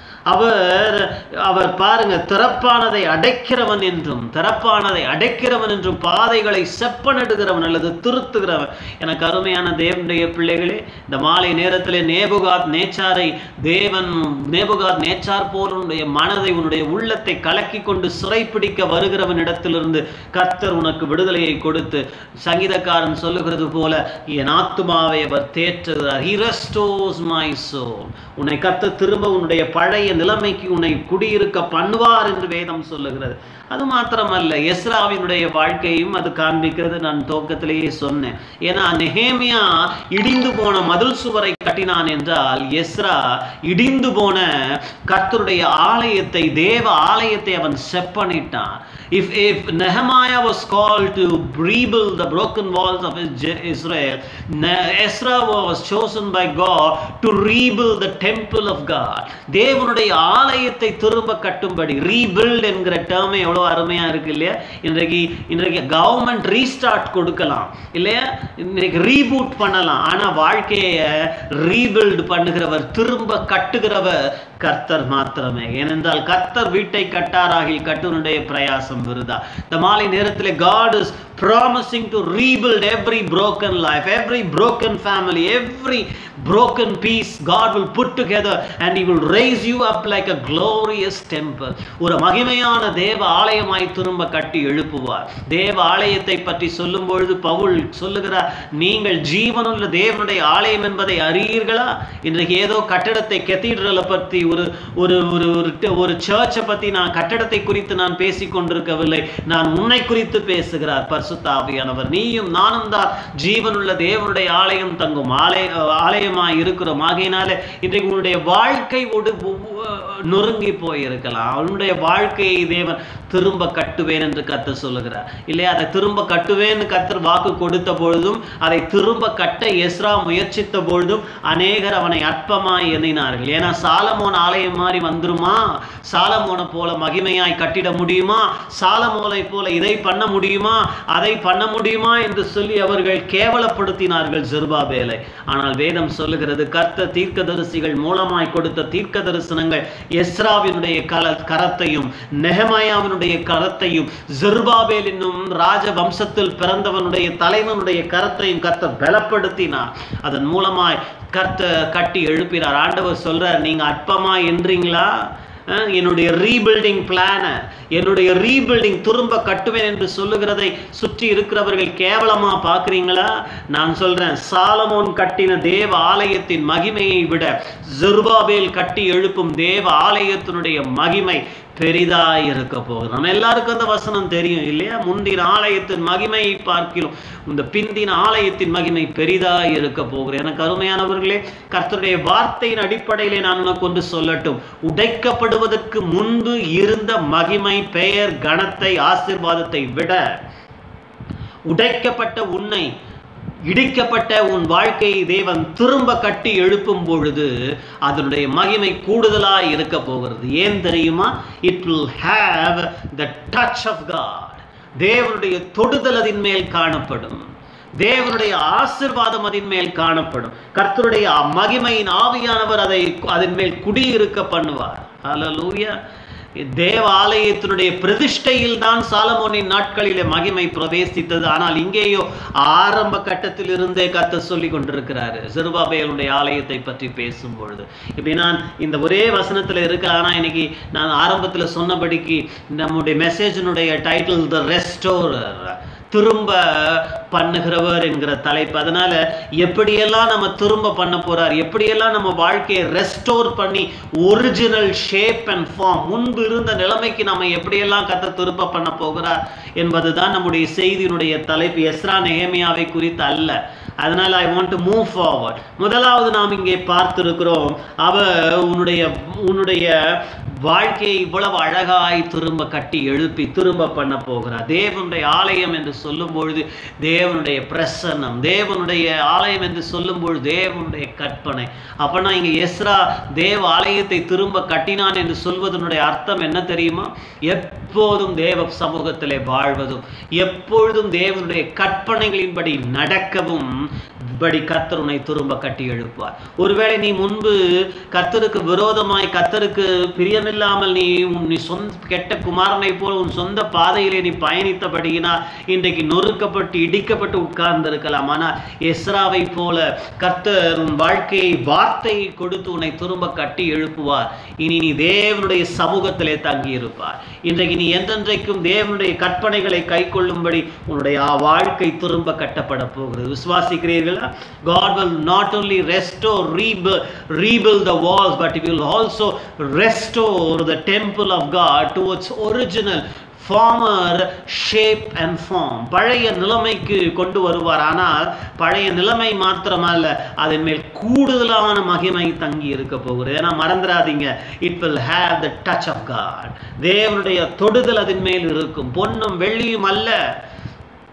அவர் அவர் பாருங்க திறப்பானதை அடைக்கிறவன் என்றும் திறப்பானதை அடைக்கிறவன் என்றும் பாதைகளை செப்பனிடுகிறவன் அல்லது திருத்துகிறவன் எனக்கு அருமையான தேவனுடைய பிள்ளைகளே இந்த மாலை நேரத்தில் நேபுகாத் நேச்சாரை தேவன் நேபுகாத் நேச்சார் போல் உன்னுடைய மனதை உன்னுடைய உள்ளத்தை கலக்கி கொண்டு சிறைப்பிடிக்க வருகிறவன் இடத்திலிருந்து கர்த்தர் உனக்கு விடுதலையை கொடுத்து சங்கீதக்காரன் சொல்லுகிறது போல என் ஆத்துமாவை அவர் தேற்றுகிறார் he restores my soul உன்னை கர்த்தர் திரும்ப உன்னுடைய பழைய நிலைமைக்கு உன்னை குடியிருக்க பண்ணுவார் என்று வேதம் சொல்லுகிறது அது மாத்திரமல்ல எஸ்ராவினுடைய வாழ்க்கையும் அது காண்பிக்கிறது நான் துவக்கத்திலேயே சொன்னேன் ஏன்னா நெஹேமியா இடிந்து போன மதில் சுவரை கட்டினான் என்றால் எஸ்ரா இடிந்து போன கர்த்தருடைய ஆலயத்தை தேவ ஆலயத்தை அவன் செப்பனிட்டான் if if Nehemiah was called to rebuild the broken walls of Is- Israel Ne- Ezra was chosen by God to rebuild the temple of God தேவனுடைய ஆலயத்தை திரும்ப கட்டும்படி ரீபில்ட் என்கிற டேர்மே எவ்வளோ அருமையா இருக்கு இல்லையா இன்றைக்கு இன்றைக்கு கவர்மெண்ட் ரீஸ்டார்ட் கொடுக்கலாம் இல்லையா இன்றைக்கு ரீபூட் பண்ணலாம் ஆனா வாழ்க்கையை ரீபில்ட் பண்ணுகிறவர் திரும்ப கட்டுகிறவர் கர்த்தர் மாத்திரமே ஏனென்றால் கர்த்தர் வீட்டை கட்டாராகில் கட்டுனுடைய பிரயாசம் பிரயாசம் விருதா இந்த மாலை நேரத்தில் God is promising to rebuild every broken life every broken family every broken piece God will put together and he will raise you up like a glorious temple ஒரு மகிமையான தேவ ஆலயமாய் திரும்ப கட்டி எழுப்புவார் தேவ ஆலயத்தை பற்றி சொல்லும் பொழுது பவுல் சொல்லுகிறார் நீங்கள் ஜீவனுள்ள தேவனுடைய ஆலயம் என்பதை அறியீர்களா இன்றைக்கு ஏதோ கட்டடத்தை கெத்தீட்ரலை பற்றி ஒரு ஒரு ஒரு ஒரு ட- ஒரு சர்ச்சை பற்றி நான் கட்டடத்தை குறித்து நான் பேசிக் கொண்டிருக்கவில்லை நான் உன்னை குறித்து பேசுகிறார் பரிசுத்த ஆவியானவர் நீயும் நானும் தான் ஜீவனுள்ள தேவனுடைய ஆலயம் தங்கும் ஆலய ஆலயமாய் இருக்கிறோம் ஆகையினால இன்றைக்கு உன்னுடைய வாழ்க்கை ஒடு நொறுங்கி போயிருக்கலாம் அவனுடைய வாழ்க்கையை தேவன் திரும்ப கட்டுவேன் என்று கத்தர் சொல்லுகிறார் இல்லையா அதை திரும்ப கட்டுவேன்னு கத்தர் வாக்கு கொடுத்த பொழுதும் அதை திரும்ப கட்ட எஸ்ரா முயற்சித்த பொழுதும் அநேகர் அவனை அற்பமாய் எண்ணினார்கள் ஏன்னா சாலமோன் ஆலயம் மாதிரி வந்துருமா சாலமோனை போல மகிமையாய் கட்டிட முடியுமா சாலமோனை போல இதை பண்ண முடியுமா அதை பண்ண முடியுமா என்று சொல்லி அவர்கள் கேவலப்படுத்தினார்கள் ஜெருபாபேலை ஆனால் வேதம் சொல்லுகிறது கர்த்த தீர்க்கதரிசிகள் மூலமாய் கொடுத்த தீர்க்க தரிசனங்கள் எஸ்ராவினுடைய கல கரத்தையும் நெஹமாயாவினுடைய கரத்தையும் ஜெருபாபேல் என்னும் ராஜ வம்சத்தில் பிறந்தவனுடைய தலைவனுடைய கரத்தையும் கர்த்தர் பலப்படுத்தினார் அதன் மூலமாய் கர்த்த கட்டி எழுப்பினார் ஆண்டவர் சொல்றார் நீங்க அற்பமா என்றீங்களா அஹ், என்னுடைய ரீபில்டிங் பிளானை என்னுடைய ரீபில்டிங் திரும்ப கட்டுவேன் என்று சொல்லுகிறதை சுற்றி இருக்கிறவர்கள் கேவலமா பார்க்குறீங்களா நான் சொல்றேன் சாலமோன் கட்டின தேவ ஆலயத்தின் மகிமையை விட ஜெருபாபேல் கட்டி எழுப்பும் தேவ ஆலயத்தினுடைய மகிமை பெரிதாய் இருக்க போகுது நம்ம எல்லாருக்கும் அந்த வசனம் தெரியும் இல்லையா முந்தின ஆலயத்தின் மகிமையை பார்க்கிறோம் இந்த பிந்தின ஆலயத்தின் மகிமை பெரிதாய் இருக்க போகிறது எனக்கு அருமையானவர்களே கர்த்தருடைய வார்த்தையின் அடிப்படையிலே நான் உனக்கு ஒன்று சொல்லட்டும் உடைக்கப்படுவதற்கு முன்பு இருந்த மகிமை பெயர் கணத்தை ஆசீர்வாதத்தை விட உடைக்கப்பட்ட உன்னை இடிக்கப்பட்ட உன் வாழ்க்கையை தேவன் திரும்ப கட்டி எழுப்பும் பொழுது அதனுடைய மகிமை கூடுதலாய் இருக்க போகிறது ஏன் தெரியுமா it will have the touch of God தேவனுடைய தொடுதல் அதன் மேல் காணப்படும் தேவனுடைய ஆசிர்வாதம் அதன் மேல் காணப்படும் கர்த்தருடைய மகிமையின் ஆவியானவர் அதை அதன் மேல் குடியிருக்க பண்ணுவார் ஹalleluya தேவ ஆலயத்தினுடைய பிரதிஷ்டையில் தான் சாலமோனின் நாட்களிலே மகிமை பிரவேசித்தது ஆனால் இங்கேயோ ஆரம்ப கட்டத்தில் இருந்தே கத்த சொல்லி கொண்டிருக்கிறாரு சிறுபாபையனுடைய ஆலயத்தை பற்றி பேசும் பொழுது இப்படி நான் இந்த ஒரே வசனத்தில் இருக்க ஆனால் இன்னைக்கு நான் ஆரம்பத்தில் சொன்னபடிக்கு நம்முடைய மெசேஜினுடைய டைட்டில் த ரெஸ்டோரர் திரும்ப பண்ணுகிறவர் என்கிற தலைப்பு அதனால எப்படியெல்லாம் நம்ம திரும்ப பண்ண போறார் எப்படியெல்லாம் நம்ம வாழ்க்கையை ரெஸ்டோர் பண்ணி ஒரிஜினல் ஷேப் அண்ட் ஃபார்ம் முன்பு இருந்த நிலைமைக்கு நம்ம எப்படியெல்லாம் கத்த திரும்ப பண்ண போகிறார் என்பதுதான் நம்முடைய செய்தியினுடைய தலைப்பு எஸ்ரா நெஹேமியாவை குறித்து அல்ல அதனால I want to move forward முதலாவது நாம் இங்கே பார்த்திருக்கிறோம் அவ உன்னுடைய உன்னுடைய வாழ்க்கையை இவ்வளவு அழகாய் திரும்ப கட்டி எழுப்பி திரும்ப பண்ண போகிறார் தேவனுடைய ஆலயம் என்று சொல்லும் பொழுது தேவனுடைய பிரசன்னம் தேவனுடைய ஆலயம் என்று சொல்லும் பொழுது தேவனுடைய கற்பனை அப்பனா இங்க எஸ்ரா தேவ ஆலயத்தை திரும்ப கட்டினான் என்று சொல்வதனுடைய அர்த்தம் என்ன தெரியுமா எப்போதும் தேவ சமூகத்திலே வாழ்வதும் எப்பொழுதும் தேவனுடைய கற்பனைகளின்படி நடக்கவும் படி கர்த்தர் உன்னை திரும்ப கட்டி எழுப்புவார் ஒருவேளை நீ முன்பு கர்த்தருக்கு விரோதமாய் கர்த்தருக்கு பிரியமில்லாமல் நீ உன் நீ சொந்த கெட்ட குமாரனை போல உன் சொந்த பாதையிலே நீ பயணித்தபடியினால் இன்றைக்கு நொறுக்கப்பட்டு இடிக்கப்பட்டு உட்கார்ந்திருக்கலாம் ஆனால் எஸ்ராவை போல கர்த்தர் உன் வாழ்க்கையை வார்த்தையை கொடுத்து உன்னை திரும்ப கட்டி எழுப்புவார் இனி நீ தேவனுடைய சமூகத்திலே தங்கி இருப்பார் இன்றைக்கு நீ என்றென்றைக்கும் தேவனுடைய கற்பனைகளை கை கொள்ளும்படி உன்னுடைய ஆ வாழ்க்கை திரும்ப கட்டப்பட போகிறது விசுவாசிக்கிறீர்களா God will not only restore rebuild, rebuild the walls but he will also restore the temple of God to its original former shape and form பழைய நிலைமைக்கு கொண்டு வருவார் ஆனால் பழைய நிலைமை மாத்திரமல்ல அதன் மேல் கூடுதலான மகிமை தங்கி இருக்க போகுது ஏன்னா மறந்துடாதீங்க it will have the touch of God தேவனுடைய தொடுதல் அதன் மேல் இருக்கும் பொன்னும் வெள்ளியும் அல்ல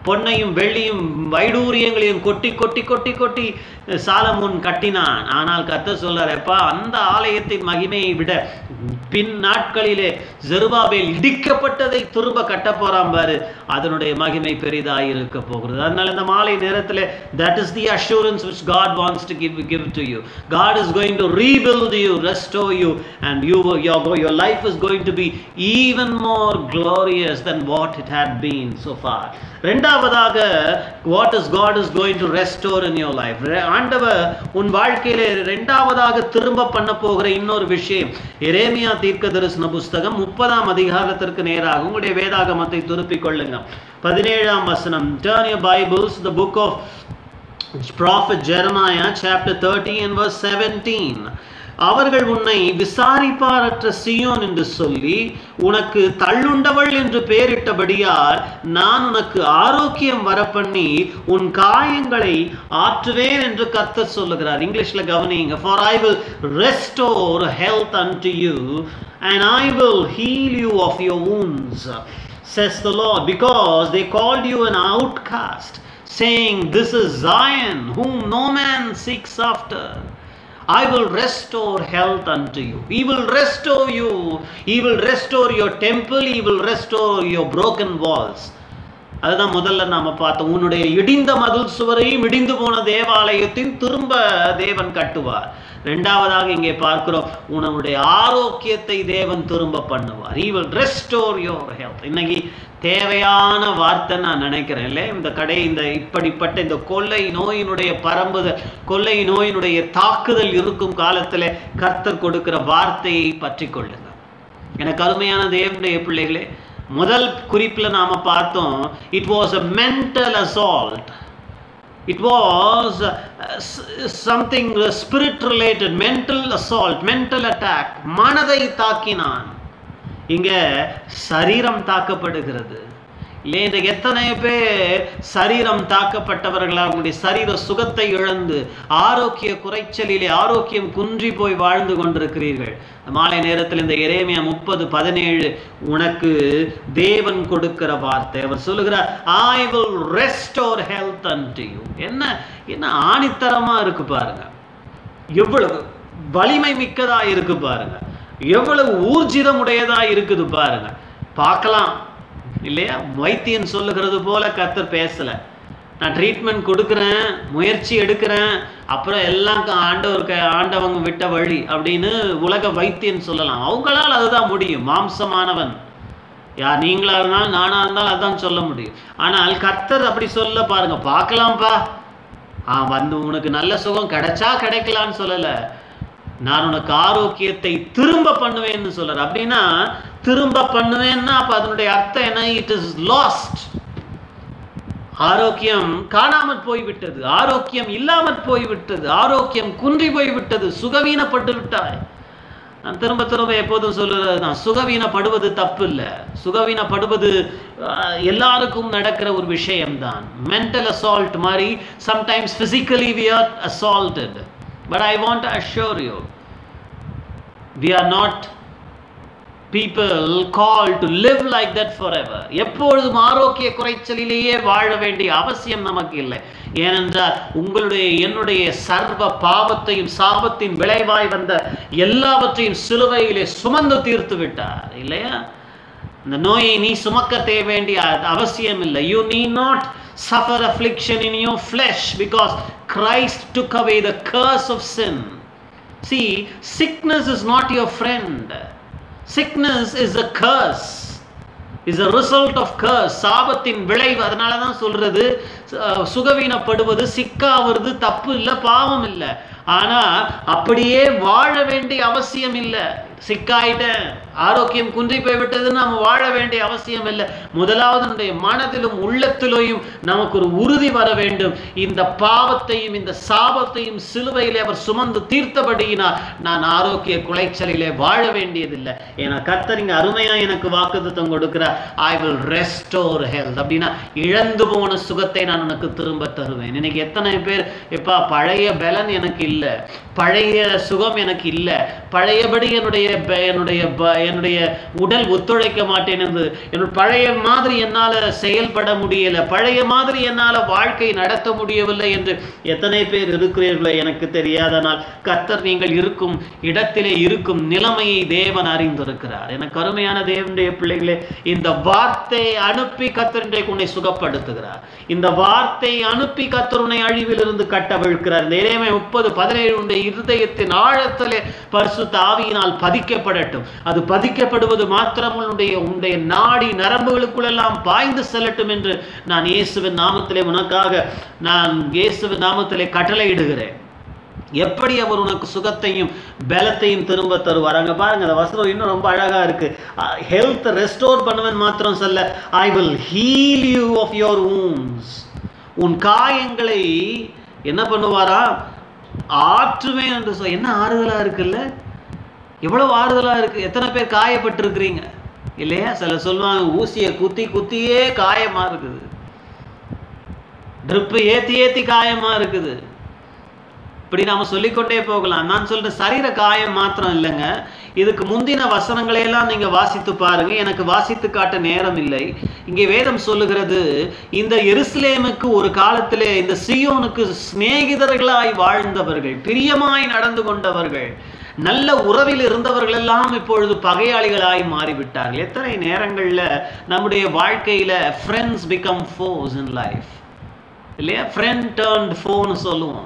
பொன்னையும் வெள்ளியும் வைடூரியங்களையும் கொட்டி கொட்டி கொட்டி கொட்டி சாலமோன் கட்டினான் ஆனால் கர்த்தர் சொல்றாருப்பா அந்த ஆலயத்தின் மகிமையை விட பின் நாட்களிலே ஜெருபாபேல் இடிக்கப்பட்டதை திரும்ப கட்ட போறான் பாரு அதனுடைய மகிமை பெரிதாய் இருக்க போகிறது அதனால இந்த மாலை நேரத்தில் that is the assurance which God wants to give give to you God is going to rebuild you restore you and you will- your your life is going to be even more glorious than what it had been so far ரெண்டாவதாக what is God is going to restore in your life ரெ- ஆண்டவர் உன் வாழ்க்கையிலே ரெண்டாவதாக திரும்ப பண்ண போகிற இன்னொரு விஷயம் எரேமியா தீர்க்க தரிசன புஸ்தகம் முப்பதாம் அதிகாரத்திற்கு நேராக உங்களுடைய வேதாகமத்தை திருப்பிக் கொள்ளுங்க பதினேழாம் வசனம் turn your bibles the book of prophet Jeremiah chapter 30 and verse 17 அவர்கள் உன்னை விசாரிப்பாரற்ற சியோன் என்று சொல்லி உனக்கு தள்ளுண்டவள் என்று பெயரிட்டபடியால் நான் உனக்கு ஆரோக்கியம் வரப்பண்ணி உன் காயங்களை ஆற்றுவேன் என்று கர்த்தர் சொல்லுகிறார் இங்கிலீஷ்ல கவனிங்க for I will restore health unto you and I will heal you of your wounds says the Lord because they called you an outcast saying this is Zion whom no man seeks after I will restore health unto you. He will restore you. He will restore your temple. He will restore your broken walls. அதுதான் முதல்ல நாம பார்த்தோம் உன்னுடைய இடிந்த மதில் சுவரையும் இடிந்து போன தேவாலயத்தையும் திரும்ப தேவன் கட்டுவார் ரெண்டாவதாக இங்கே பார்க்கிறோம் உன்னுடைய ஆரோக்கியத்தை தேவன் திரும்ப பண்ணுவார் he will restore your health இன்னைக்கு தேவையான வார்த்தை நான் நினைக்கிறேன் இல்லை இந்த கடை இந்த இப்படிப்பட்ட இந்த கொள்ளை நோயினுடைய பரம்புதல் கொள்ளை நோயினுடைய தாக்குதல் இருக்கும் காலத்தில் கர்த்தர் கொடுக்கிற வார்த்தையை பற்றி கொள்ளுங்க எனக்கு அருமையான தேவனுடைய பிள்ளைகளே முதல் குறிப்பில் நாம பார்த்தோம் it was a mental assault it was something spirit related mental assault mental attack மனதை தாக்கினான் இங்க சரீரம் தாக்கப்படுகிறது இல்லை இன்றைக்கு எத்தனை பேர் சரீரம் தாக்கப்பட்டவர்களா அவங்களுடைய சரீர சுகத்தை இழந்து ஆரோக்கிய குறைச்சலிலே ஆரோக்கியம் குன்றி போய் வாழ்ந்து கொண்டிருக்கிறீர்கள் மாலை நேரத்தில் இந்த எரேமியா முப்பது பதினேழு உனக்கு தேவன் கொடுக்கிற வார்த்தை அவர் சொல்லுகிறார் I will restore health unto you என்ன என்ன ஆணித்தரமா இருக்கு பாருங்க எவ்வளவு வலிமை மிக்கதா இருக்கு பாருங்க எவ்வளவு ஊர்ஜிதம் உடையதா இருக்குது பாருங்க பார்க்கலாம் இல்லையா வைத்தியன் சொல்லுகிறது போல கர்த்தர் பேசல நான் ட்ரீட்மெண்ட் கொடுக்குறேன் முயற்சி எடுக்கிறேன் அப்புறம் எல்லாம் க- ஆண்டவர் க- ஆண்டவங்க விட்ட வழி அப்படின்னு உலக வைத்தியன் சொல்லலாம் அவங்களால் அதுதான் முடியும் மாம்சமானவன் யார் நீங்களா இருந்தாலும் நானா இருந்தாலும் அதான் சொல்ல முடியும் ஆனால் கர்த்தர் அப்படி சொல்ல பாருங்க பார்க்கலாம்ப்பா ஆ வந்து உனக்கு நல்ல சுகம் கிடைச்சா கிடைக்கலான்னு சொல்லல நான் உனக்கு ஆரோக்கியத்தை திரும்ப பண்ணுவேன்னு சொல்றார் அப்படின்னா திரும்ப பண்ணுவேன்னா அப்ப அதனுடைய அர்த்தம் என்ன இட் இஸ் லாஸ்ட் ஆரோக்கியம் காணாமற் போய்விட்டது ஆரோக்கியம் இல்லாமற் போய்விட்டது ஆரோக்கியம் குன்றி போய்விட்டது சுகவீனப்பட்டு விட்டாய் நான் திரும்ப திரும்ப எப்போதும் சொல்லுறது தான் சுகவீனப்படுவது தப்பு இல்லை சுகவீனப்படுவது ஆஹ், எல்லாருக்கும் நடக்கிற ஒரு விஷயம்தான் மென்டல் அசால்ட் மாதிரி sometimes physically we are assaulted but i want to assure you we are not people called to live like that forever எப்பொழுதும் ஆரோக்கிய குறைச்சலிலேயே வாழ வேண்டிய அவசியம் நமக்கு இல்லை ஏனென்றால் உங்களுடைய என்னுடைய சர்வ பாவத்தையும் சாபத்தின் விளைவாய் வந்த எல்லாவற்றையும் சிலுவையிலே சுமந்து தீர்த்து விட்டார் இல்லையா இந்த நோயை நீ சுமக்க தே வேண்டிய அவசியம் இல்லை you need not suffer affliction in your flesh because Christ took away the curse of sin. See, sickness is not your friend. Sickness is a curse. Is a result of curse சாபத்தின் விளைவு அதனால தான் சொல்றது அஹ், சுகவீனப்படுவது சிக்காவது தப்பு இல்லை பாவம் இல்லை ஆனா அப்படியே வாழ வேண்டிய அவசியம் இல்லை சிக்காயிட்டேன் ஆரோக்கியம் குன்றி போய்விட்டது நாம வாழ வேண்டிய அவசியம் இல்லை முதலாவது நம்முடைய மனதிலும் உள்ளத்திலேயும் நமக்கு ஒரு உறுதி வர வேண்டும் இந்த பாவத்தையும் இந்த சாபத்தையும் சிலுவையிலே அவர் சுமந்து தீர்த்தபடியினால் நான் ஆரோக்கிய குலைச்சலிலே வாழ வேண்டியதில்லை ஏன்னா கர்த்தர் இங்க அருமையா எனக்கு வாக்குத்தத்தம் கொடுக்கிறார் ஐ வில் ரெஸ்டோர் ஹெல்த் அப்படின்னா இழந்து போன சுகத்தை நான் உனக்கு திரும்ப தருவேன் இன்னைக்கு எத்தனை பேர் எப்பா பழைய பலன் எனக்கு இல்லை பழைய சுகம் எனக்கு இல்லை பழையபடி என்னுடைய ப- என்னுடைய ப- என்னுடைய உடல் ஒத்துழைக்க மாட்டேனுது என்னோட பழைய மாதிரி என்னால் செயல்பட முடியல பழைய மாதிரி என்னால் வாழ்க்கை நடத்த முடியவில்லை என்று எத்தனை பேர் இருக்கிறீர்களோ எனக்கு தெரியாதனால் கர்த்தர் நீங்கள் இருக்கும் இடத்திலே இருக்கும் நிலைமையை தேவன் அறிந்திருக்கிறார் எனக்கு அருமையான தேவனுடைய பிள்ளைகளே இந்த வார்த்தையை அனுப்பி கர்த்தர் இன்றைக்கு உன்னை சுகப்படுத்துகிறார் இந்த வார்த்தையை அனுப்பி கர்த்தர் உன்னை அழிவிலிருந்து கட்டவிழ்க்கிறார் இந்த இறைமை முப்பது பதினேழு உடைய இருதயத்தின் ஆழத்திலே பரிசுத்த ஆவியினால் பதிக்கப்படட்டும் அது பதிக்கப்படுவது மாத்திரம் உன்னுடைய உன்னுடைய நாடி நரம்புகளுக்குள்ளெல்லாம் பாய்ந்து செல்லட்டும் என்று நான் இயேசுவின் நாமத்திலே உனக்காக நான் இயேசுவின் நாமத்திலே கட்டளையிடுகிறேன் எப்படி அவர் உனக்கு சுகத்தையும் பலத்தையும் திரும்ப தருவார் அங்க பாருங்க அந்த வசனம் இன்னும் ரொம்ப அழகா இருக்கு ஹெல்த் ரெஸ்டோர் பண்ணுவேன் மாத்திரம் சொல்ல I will heal you of your wounds உன் காயங்களை என்ன பண்ணுவாரா ஆற்றுவேன் என்று சொல் என்ன ஆறுதலா இருக்குல்ல எவ்வளவு ஆறுதலா இருக்கு எத்தனை பேர் காயப்பட்டிருக்கிறீங்க இல்லையா சில சொல்லுவாங்க ஊசியை குத்தி குத்தியே காயமா இருக்குது ட்ரிப்பு ஏத்தி ஏத்தி காயமா இருக்குது இப்படி நாம சொல்லிக்கொண்டே போகலாம் நான் சொல்ற சரீர காயம் மாத்திரம் இல்லைங்க இதுக்கு முந்தின வசனங்களை எல்லாம் நீங்க வாசித்து பாருங்க எனக்கு வாசித்து காட்ட நேரம் இல்லை இங்கே வேதம் சொல்லுகிறது இந்த எருசலேமுக்கு ஒரு காலத்திலே இந்த சியோனுக்கு சிநேகிதர்களாய் வாழ்ந்தவர்கள் பிரியமாய் நடந்து கொண்டவர்கள் நல்ல உறவில் இருந்தவர்கள் எல்லாம் இப்பொழுது பகையாளிகளாய் மாறிவிட்டார்கள் எத்தனை நேரங்கள்ல நம்முடைய வாழ்க்கையில friends become foes in life இல்லையா ஃப்ரெண்ட் டேர்ன்ட் ஃபோன்னு சொல்லுவோம்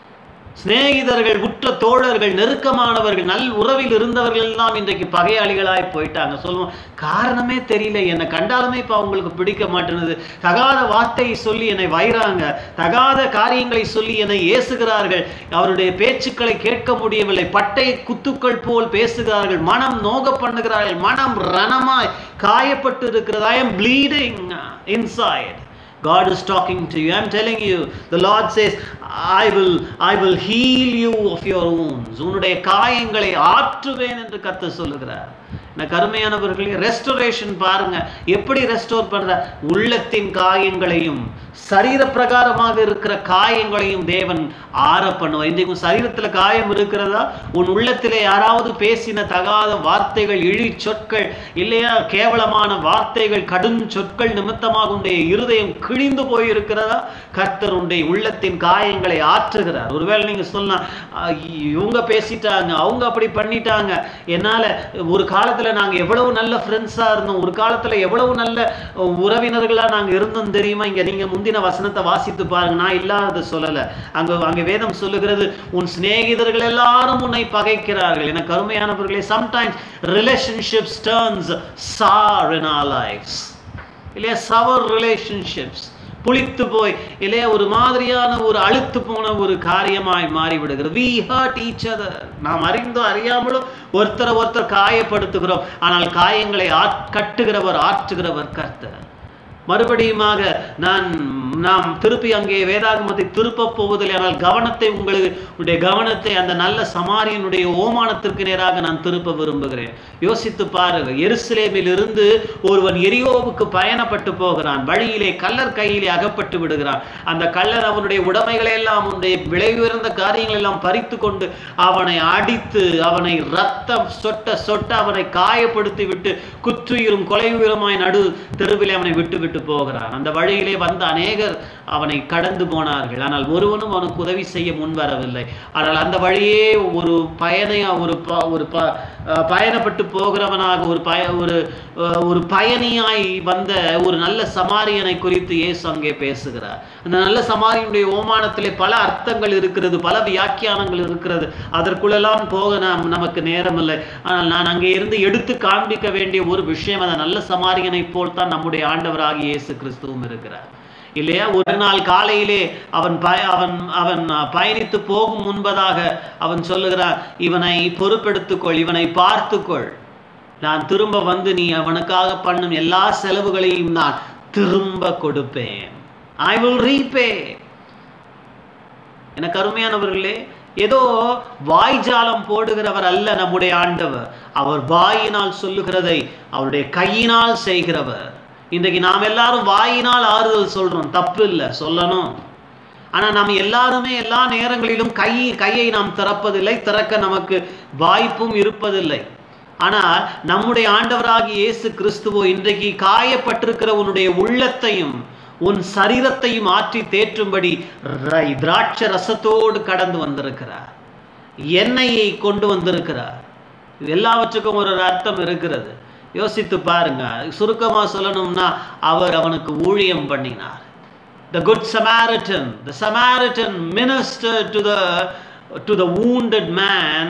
சிநேகிதர்கள் உற்ற தோழர்கள் நெருக்கமானவர்கள் நல் உறவில் இருந்தவர்கள் எல்லாம் இன்றைக்கு பகையாளிகளாய் போயிட்டாங்க சொல்லுவோம் காரணமே தெரியல என்னை கண்டாலுமே இப்போ அவங்களுக்கு பிடிக்க மாட்டேனுது தகாத வார்த்தையை சொல்லி என்னை வைறாங்க தகாத காரியங்களை சொல்லி என்னை ஏசுகிறார்கள் அவருடைய பேச்சுக்களை கேட்க முடியவில்லை பட்டை குத்துக்கள் போல் பேசுகிறார்கள் மனம் நோக பண்ணுகிறார்கள் மனம் ரணமாய் காயப்பட்டு இருக்கிறது I am bleeding inside God is talking to you. I'm telling you, the Lord says, I will, I will heal you of your wounds. உன்னுடைய காயங்களை ஆற்றுவேன் என்று கத்த சொல்லுகிறார் எனக்கு அருமையானவர்களே ரெஸ்டோரேஷன் பாருங்க எப்படி ரெஸ்டோர் பண்ற உள்ளத்தின் காயங்களையும் சரீர பிரகாரமாக இருக்கிற காயங்களையும் தேவன் ஆற பண்ணுவார் இன்றைக்கு உன் சரீரத்துல காயம் இருக்கிறதா உன் உள்ளத்திலே யாராவது பேசின தகாத வார்த்தைகள் இழி சொற்கள் இல்லையா கேவலமான வார்த்தைகள் கடும் சொற்கள் நிமித்தமாக உன்னுடைய இருதயம் கிழிந்து போயிருக்கிறதா கர்த்தர் உன்னுடைய உள்ளத்தின் காயங்களை ஆற்றுகிறார் ஒருவேளை நீங்க சொல்லலாம் "அஹ், இவங்க பேசிட்டாங்க அவங்க அப்படி பண்ணிட்டாங்க என்னால ஒரு காலத்துல நாங்க எவ்வளவு நல்ல ஃப்ரெண்ட்ஸா இருந்தோம் ஒரு காலத்துல எவ்வளவு நல்ல அஹ், உறவினர்களா நாங்க இருந்தோம் தெரியுமா இங்க நீங்க முந்தின வசனத்தை வாசித்து பாருங்க நான் இல்லாதது சொல்லல அங்க அங்க வேதம் சொல்லுகிறது உன் சிநேகிதர்கள் எல்லாரும் உன்னை பகைக்கிறார்கள் எனக்கு அருமையானவர்களே sometimes relationships turns sour in our lifes இல்லையா சவர் ரிலேஷன்ஷிப்ஸ் புளித்து போய் இல்லையா ஒரு மாதிரியான ஒரு அழுத்து போன ஒரு காரியமாய் மாறிவிடுகிறது வி ஹர்ட் ஈச் அதர் நாம் அறிந்தோ அறியாமலோ ஒருத்தரை ஒருத்தர் காயப்படுத்துகிறோம் ஆனால் காயங்களை ஆட் கட்டுகிறவர் ஆற்றுகிறவர் கர்த்தர் மறுபடியுமாக நான் நாம் திருப்பி அங்கே வேதாகமத்தை திருப்ப போவதில்லை ஆனால் கவனத்தை உங்களுக்கு உடைய கவனத்தை அந்த நல்ல சமாரியனுடைய ஓமானத்திற்கு நேராக நான் திருப்ப விரும்புகிறேன் யோசித்து பாருங்க எருசலேமில் இருந்து ஒருவன் எரியோவுக்கு பயணப்பட்டு போகிறான் வழியிலே கல்லர் கையிலே அகப்பட்டு விடுகிறான் அந்த கல்லர் அவனுடைய உடைமைகளை எல்லாம் அவனுடைய விலை உயர்ந்த காரியங்கள் எல்லாம் பறித்து கொண்டு அவனை அடித்து அவனை ரத்தம் சொட்ட சொட்ட அவனை காயப்படுத்தி விட்டு குற்றுயிரும் கொலையுயிருமாய் நடு தெருவிலே அவனை விட்டு விட்டு போகிறான் அந்த வழியிலே வந்த அநேகர் அவனை கடந்து போனார்கள் ஆனால் ஒருவனும் அவனுக்கு உதவி செய்ய முன்வரவில்லை ஆனால் அந்த வழியே ஒரு பயணையா ஒரு ப- ஒரு ப அஹ் பயணப்பட்டு போகிறவனாக ஒரு பய ஒரு அஹ் ஒரு பயணியாய் வந்த ஒரு நல்ல சமாரியனை குறித்து இயேசு அங்கே பேசுகிறார் அந்த நல்ல சமாரியனுடைய ஓமானத்திலே பல அர்த்தங்கள் இருக்கிறது பல வியாக்கியானங்கள் இருக்கிறது அதற்குள்ளெல்லாம் போக நாம் நமக்கு நேரம் இல்லை ஆனால் நான் அங்கே இருந்து எடுத்து காண்பிக்க வேண்டிய ஒரு விஷயம் அந்த நல்ல சமாரியனை போல் தான் நம்முடைய ஆண்டவராகிய இயேசு கிறிஸ்துவும் இருக்கிறார் இல்லையா ஒரு நாள் காலையிலே அவன் பய அவன் அவன் பயணித்து போகும் முன்பதாக அவன் சொல்லுகிறான் இவனை பொறுப்பெடுத்துக்கொள் இவனை பார்த்துக்கொள் நான் திரும்ப வந்து நீ அவனுக்காக பண்ணும் எல்லா செலவுகளையும் நான் திரும்ப கொடுப்பேன் ஐ வில் ரீபே எனக்கு அருமையானவர்களே ஏதோ வாய்ஜாலம் போடுகிறவர் அல்ல நம்முடைய ஆண்டவர் அவர் வாயினால் சொல்லுகிறதை அவருடைய கையினால் செய்கிறவர் இன்றைக்கு நாம் எல்லாரும் வாயினால் ஆறுதல் சொல்றோம் தப்பு இல்லை சொல்லணும் ஆனா நாம் எல்லாருமே எல்லா நேரங்களிலும் கை கையை நாம் திறப்பதில்லை திறக்க நமக்கு வாய்ப்பும் இருப்பதில்லை ஆனால் நம்முடைய ஆண்டவராகிய இயேசு கிறிஸ்துவோ இன்றைக்கு காயப்பட்டிருக்கிற உன்னுடைய உள்ளத்தையும் உன் சரீரத்தையும் ஆற்றி தேற்றும்படி ரை- திராட்சை ரசத்தோடு கடந்து வந்திருக்கிறார் எண்ணெயை கொண்டு வந்திருக்கிறார் இது எல்லாவற்றுக்கும் ஒரு ஒரு அர்த்தம் இருக்கிறது யோசித்து பாருங்க சுருக்கமா சொல்லணும்னா அவர் அவனுக்கு ஊழியம் பண்ணினார் the good samaritan the samaritan ministered to the to the wounded man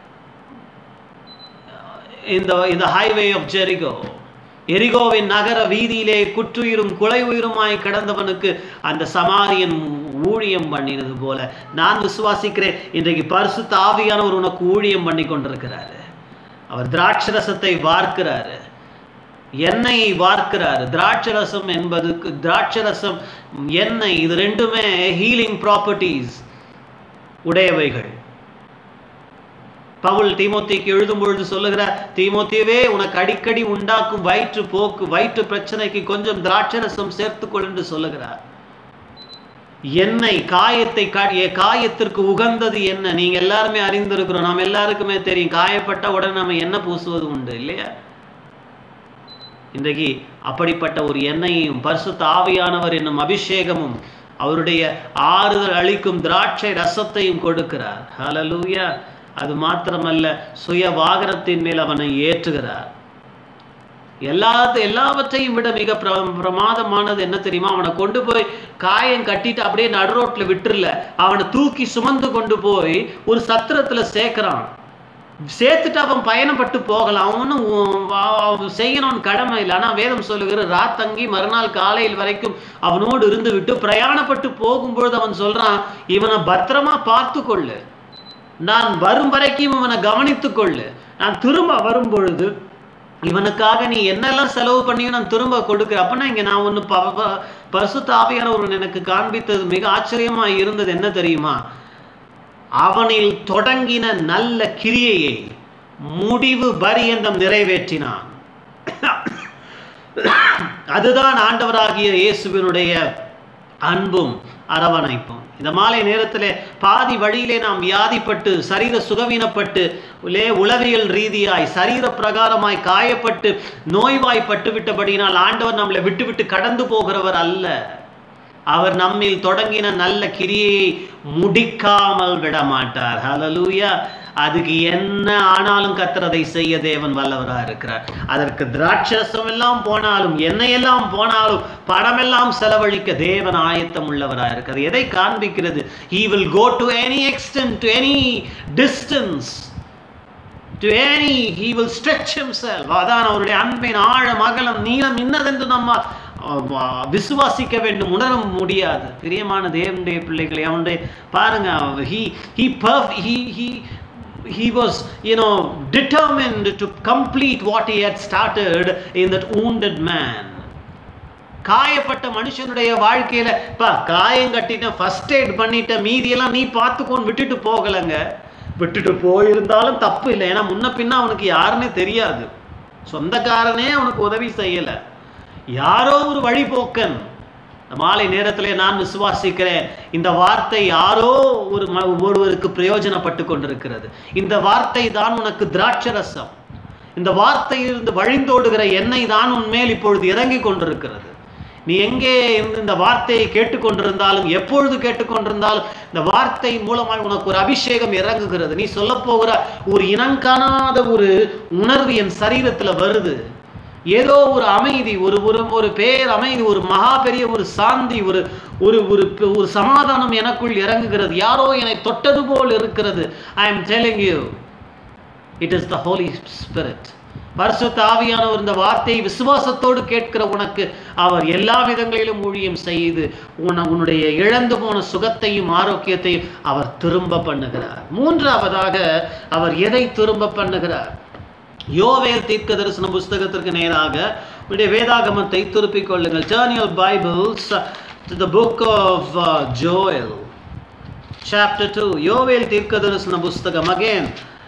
in the in the highway of jericho எரிகோவின் நகர வீதியிலே குற்றுயிரும் குலை உயிருமாய் கிடந்தவனுக்கு அந்த சமாரியன் ஊழியம் பண்ணினது போல நான் விசுவாசிக்கிறேன் இன்றைக்கு பரிசுத்த ஆவியானவர் உனக்கு ஊழியம் பண்ணி கொண்டிருக்கிறாரு அவர் திராட்சரசத்தை வார்க்கிறாரு எண்ணெயை வார்க்கிறாரு திராட்சரசம் என்பதுக்கு திராட்சரசம் எண்ணெய் இது ரெண்டுமே ஹீலிங் ப்ராப்பர்ட்டிஸ் உடையவைகள் பவுல் தீமோத்திக்கு எழுதும் பொழுது சொல்லுகிறார் தீமோத்தியவே உனக்கு அடிக்கடி உண்டாக்கும் வயிற்று போக்கு வயிற்று பிரச்சனைக்கு கொஞ்சம் திராட்சரசம் சேர்த்துக்கொள் என்று சொல்லுகிறார் எண்ணெய் காயத்தை கா- எ- காயத்திற்கு உகந்தது என்ன நீங்க எல்லாருமே அறிந்திருக்கிறோம் நாம் எல்லாருக்குமே தெரியும் காயப்பட்ட உடனே நம்ம எண்ணெய் பூசுவது உண்டு இல்லையா இன்றைக்கு அப்படிப்பட்ட ஒரு எண்ணெயையும் பரிசுத்த ஆவியானவர் என்னும் அபிஷேகமும் அவருடைய ஆறுதல் அளிக்கும் திராட்சை ரசத்தையும் கொடுக்கிறார் ஹalleluya அது மாத்திரமல்ல சுய வாகனத்தின் மேல் அவனை ஏற்றுகிறார் எல்லா எல்லாவற்றையும் விட மிக பிர பிரமாதமானது என்ன தெரியுமா அவனை கொண்டு போய் காயம் கட்டிட்டு அப்படியே நடுரோட்டில் விட்டுறல அவனை தூக்கி சுமந்து கொண்டு போய் ஒரு சத்திரத்துல சேர்க்கிறான் சேர்த்துட்டு அவன் பயணப்பட்டு போகலாம் அவனும் செய்யணும்னு கடமை இல்லை ஆனால் வேதம் சொல்லுகிற ராத்தங்கி மறுநாள் காலையில் வரைக்கும் அவனோடு இருந்து விட்டு பிரயாணப்பட்டு போகும்பொழுது அவன் சொல்றான் இவனை பத்திரமா பார்த்து கொள்ளு நான் வரும் வரைக்கும் இவனை கவனித்துக் கொள்ளு நான் திரும்ப வரும் பொழுது இவனுக்காக நீ என்னெல்லாம் செலவு பண்ணியோ நான் திரும்ப கொடுக்குறேன் அப்பனா இங்க நான் ஒன்று ப ப- பரிசுத்த ஆவியானவர் எனக்கு காண்பித்தது மிக ஆச்சரியமா இருந்தது என்ன தெரியுமா அவனில் தொடங்கின நல்ல கிரியையை முடிவு பரியந்தம் நிறைவேற்றினான் அதுதான் ஆண்டவராகிய இயேசுவினுடைய அன்பும் அரவணைப்பும் இந்த மாலை நேரத்திலே பாதி வழியிலே நாம் வியாதிப்பட்டு சரீர சுகவீனப்பட்டு லே உளவியல் ரீதியாய் சரீர பிரகாரமாய் காயப்பட்டு நோய்வாய்ப்பட்டு விட்டபடியினால் ஆண்டவர் நம்மளை விட்டு விட்டு கடந்து போகிறவர் அல்ல அவர் நம்மில் தொடங்கின நல்ல கிரியையை முடிக்காமல் விட மாட்டார் ஹalleluya அதுக்கு என்ன ஆனாலும் கத்திரதை செய்ய தேவன் வல்லவரா இருக்கிறார் அதற்கு திராட்சரசம் எல்லாம் போனாலும் எண்ணெயெல்லாம் போனாலும் பணமெல்லாம் செலவழிக்க தேவன் ஆயத்தம் உள்ளவரா இருக்கிறது எதை காண்பிக்கிறது he will go to any extent to any distance to any he will stretch himself அதான் அவருடைய அன்பின் ஆழம் அகலம் நீளம் இன்னதென்று நம்ம அஹ், விசுவாசிக்க வேண்டும் உணர முடியாது பிரியமான தேவனுடைய பிள்ளைகளை அவனுடைய பாருங்க he he perf he he he was you know determined to complete what he had started in that wounded man காயப்பட்ட மனுஷனுடைய வாழ்க்கையில பா காயம் கட்டிட்டேன் ஃபர்ஸ்ட் எய்ட் பண்ணிட்டேன் மீதியெல்லாம் நீ பார்த்துக்கோன்னு விட்டுட்டு போகலைங்க விட்டுட்டு போயிருந்தாலும் தப்பு இல்லை ஏன்னா முன்ன பின்ன அவனுக்கு யாருன்னே தெரியாது சொந்தக்காரனே அவனுக்கு உதவி செய்யல யாரோ ஒரு வழிபோக்கன் இந்த மாலை நேரத்திலே நான் விசுவாசிக்கிறேன் இந்த வார்த்தை யாரோ ஒரு ம- ஒருவருக்கு பிரயோஜனப்பட்டு கொண்டிருக்கிறது இந்த வார்த்தை தான் உனக்கு திராட்சரசம் இந்த வார்த்தையிலிருந்து வழிந்தோடுகிற எண்ணெய் தான் உன்மேல் இப்பொழுது இறங்கி கொண்டிருக்கிறது நீ எங்கே இருந்து இந்த வார்த்தையை கேட்டுக்கொண்டிருந்தாலும் எப்பொழுது கேட்டுக்கொண்டிருந்தாலும் இந்த வார்த்தையின் மூலமாக உனக்கு ஒரு அபிஷேகம் இறங்குகிறது நீ சொல்ல போகிற ஒரு இனங்காணாத ஒரு உணர்வு என் சரீரத்துல வருது ஏதோ ஒரு அமைதி ஒரு ஒரு ஒரு பேர் அமைதி ஒரு மகா பெரிய ஒரு சாந்தி ஒரு ஒரு ஒரு பெ- ஒரு சமாதானம் எனக்குள் இறங்குகிறது யாரோ என்னை தொட்டது போல் இருக்கிறது I am telling you it is the holy spirit பரிசுத்த ஆவியானவர் இந்த வார்த்தையை விசுவாசத்தோடு கேட்கிற உனக்கு அவர் எல்லா விதங்களிலும் ஊழியம் செய்து உன உன்னுடைய இழந்து போன சுகத்தையும் ஆரோக்கியத்தையும் அவர் திரும்ப பண்ணுகிறார் மூன்றாவதாக அவர் எதை திரும்ப பண்ணுகிறார் யோவேல் தீர்க்க தரிசன புஸ்தகத்திற்கு நேராக உடைய வேதாகமத்தை திருப்பிக் கொள்ளுங்கள் turn your Bibles to the book of Joel chapter two யோவேல் தீர்க்க தரிசன புஸ்தகம் again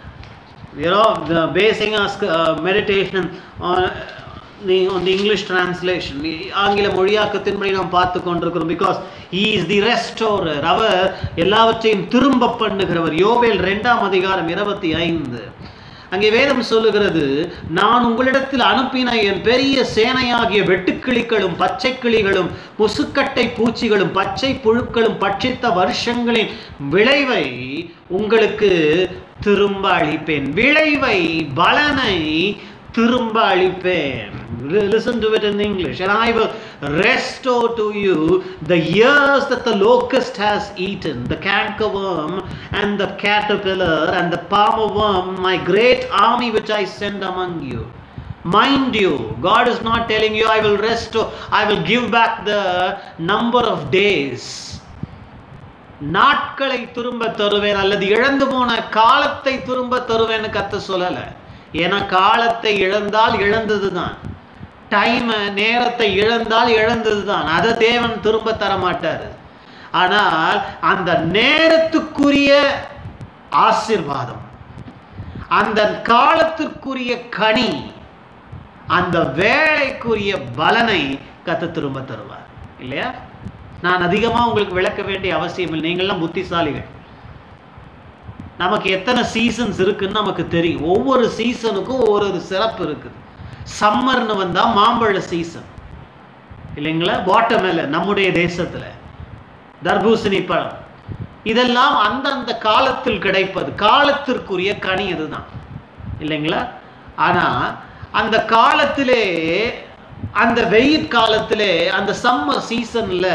you know the basing us uh, meditation on the on the english translation ஆங்கில மொழியாக்கத்தின்படி நாம் பார்த்து கொண்டிருக்கிறோம் because he is the restorer அவர் எல்லாவற்றையும் திரும்ப பண்ணுகிறவர் யோவேல் ரெண்டாம் அதிகாரம் இருபத்தி ஐந்து அங்கே வேதம் சொல்லுகிறது நான் உங்களிடத்தில் அனுப்பின என் பெரிய சேனையாகிய வெட்டுக்கிளிகளும் பச்சை கிளிகளும் முசுக்கட்டை பூச்சிகளும் பச்சை புழுக்களும் பட்சித்த வருஷங்களின் விளைவை உங்களுக்கு திரும்ப அளிப்பேன் விளைவை பலனை திரும்ப அளிப்பேன் listen to it in English and I will restore to you the years that the locust has eaten the cankerworm and the caterpillar and the palmer worm my great army which I send among you mind you God is not telling you I will restore I will give back the number of days நாட்களை திரும்ப தருவேன் அல்லது இழந்து போன காலத்தை திரும்ப தருவேன்னு கத்த சொல்லல ஏன்னா காலத்தை இழந்தால் இழந்தது தான் டைம் நேரத்தை இழந்தால் இழந்தது தான் அதை தேவன் திரும்ப தர மாட்டார் ஆனால் அந்த நேரத்துக்குரிய ஆசிர்வாதம் அந்த காலத்திற்குரிய கனி அந்த வேலைக்குரிய பலனை கத்த திரும்ப தருவார் இல்லையா நான் அதிகமாக உங்களுக்கு விளக்க வேண்டிய அவசியம் இல்லை நீங்கள்லாம் புத்திசாலிகள் நமக்கு எத்தனை சீசன்ஸ் இருக்குன்னு நமக்கு தெரியும் ஒவ்வொரு சீசனுக்கும் ஒவ்வொரு சிறப்பு இருக்குது சம்மர்னு வந்தால் மாம்பழ சீசன் இல்லைங்களா வாட்டர் நம்முடைய தேசத்தில் தர்பூசணி பழம் இதெல்லாம் அந்தந்த காலத்தில் கிடைப்பது காலத்திற்குரிய கனி அதுதான் இல்லைங்களா ஆனால் அந்த காலத்திலே அந்த வெயில் காலத்திலே அந்த சம்மர் சீசனில்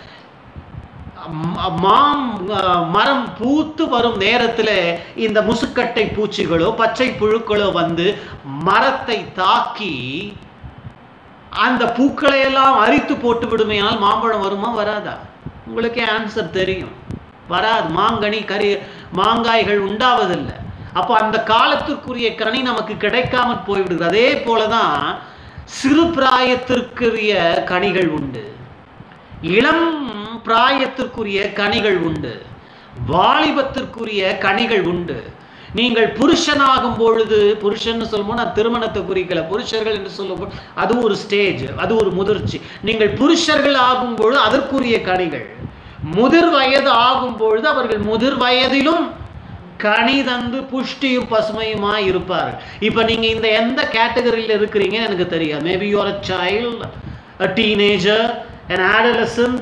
மாம் மரம் பூத்து வரும் நேரத்தில் இந்த முசுக்கட்டை பூச்சிகளோ பச்சை புழுக்களோ வந்து மரத்தை தாக்கி அந்த பூக்களை எல்லாம் அரித்து போட்டு விடுமையானால் மாம்பழம் வருமா வராதா உங்களுக்கே ஆன்சர் தெரியும் வராது மாங்கனி கறி மாங்காய்கள் உண்டாவதில்லை அப்போ அந்த காலத்திற்குரிய கனி நமக்கு கிடைக்காமற் போய்விடுது அதே போலதான் சிறு பிராயத்திற்குரிய கனிகள் உண்டு இளம் பிராயத்திற்குரிய கனிகள் உண்டு வாலிபத்திற்குரிய கனிகள் உண்டு நீங்கள் புருஷனாகும் பொழுது புருஷன் சொல்லும்போது நான் திருமணத்தை குறிக்கல புருஷர்கள் என்று சொல்லும்போது அது ஒரு ஸ்டேஜ் அது ஒரு முதிர்ச்சி நீங்கள் புருஷர்கள் ஆகும் பொழுது அதற்குரிய கனிகள் முதிர் வயது ஆகும் பொழுது அவர்கள் முதிர் வயதிலும் கனி தந்து புஷ்டியும் பசுமையுமா இருப்பார்கள் இப்போ நீங்க இந்த எந்த கேட்டகரியில் இருக்கிறீங்கன்னு எனக்கு தெரியாது maybe you're a child a teenager an adolescent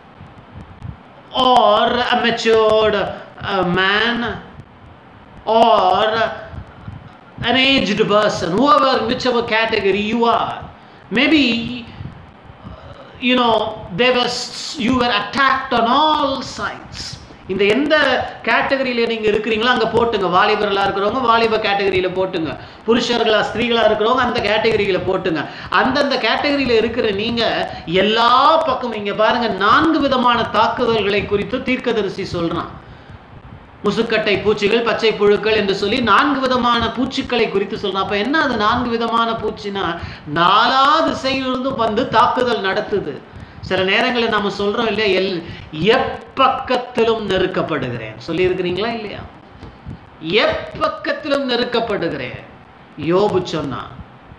or a matured uh, man or an aged person, whoever, whichever category you are. Maybe, you know, they were, you were attacked on all sides. இந்த எந்த கேட்டகரியில் நீங்கள் இருக்கிறீங்களோ அங்கே போட்டுங்க வாலிபர்களாக இருக்கிறவங்க வாலிப கேட்டகரியில் போட்டுங்க புருஷர்களாக ஸ்திரீகளாக இருக்கிறவங்க அந்த கேட்டகரியில் போட்டுங்க அந்தந்த கேட்டகரியில் இருக்கிற நீங்கள் எல்லா பக்கமும் இங்கே பாருங்கள் நான்கு விதமான தாக்குதல்களை குறித்து தீர்க்கதரிசி சொல்கிறான் முசுக்கட்டை பூச்சிகள் பச்சை புழுக்கள் என்று சொல்லி நான்கு விதமான பூச்சிகளை குறித்து சொல்றான் அப்ப என்ன அது நான்கு விதமான பூச்சினா நாலா திசையிலிருந்தும் வந்து தாக்குதல் நடத்துது சில நேரங்களில் நம்ம சொல்றோம் இல்லையா எல் எப்பக்கத்திலும் நெருக்கப்படுகிறேன் சொல்லி இருக்கிறீங்களா இல்லையா எப்பக்கத்திலும் நெருக்கப்படுகிறேன் யோபு சொன்னான்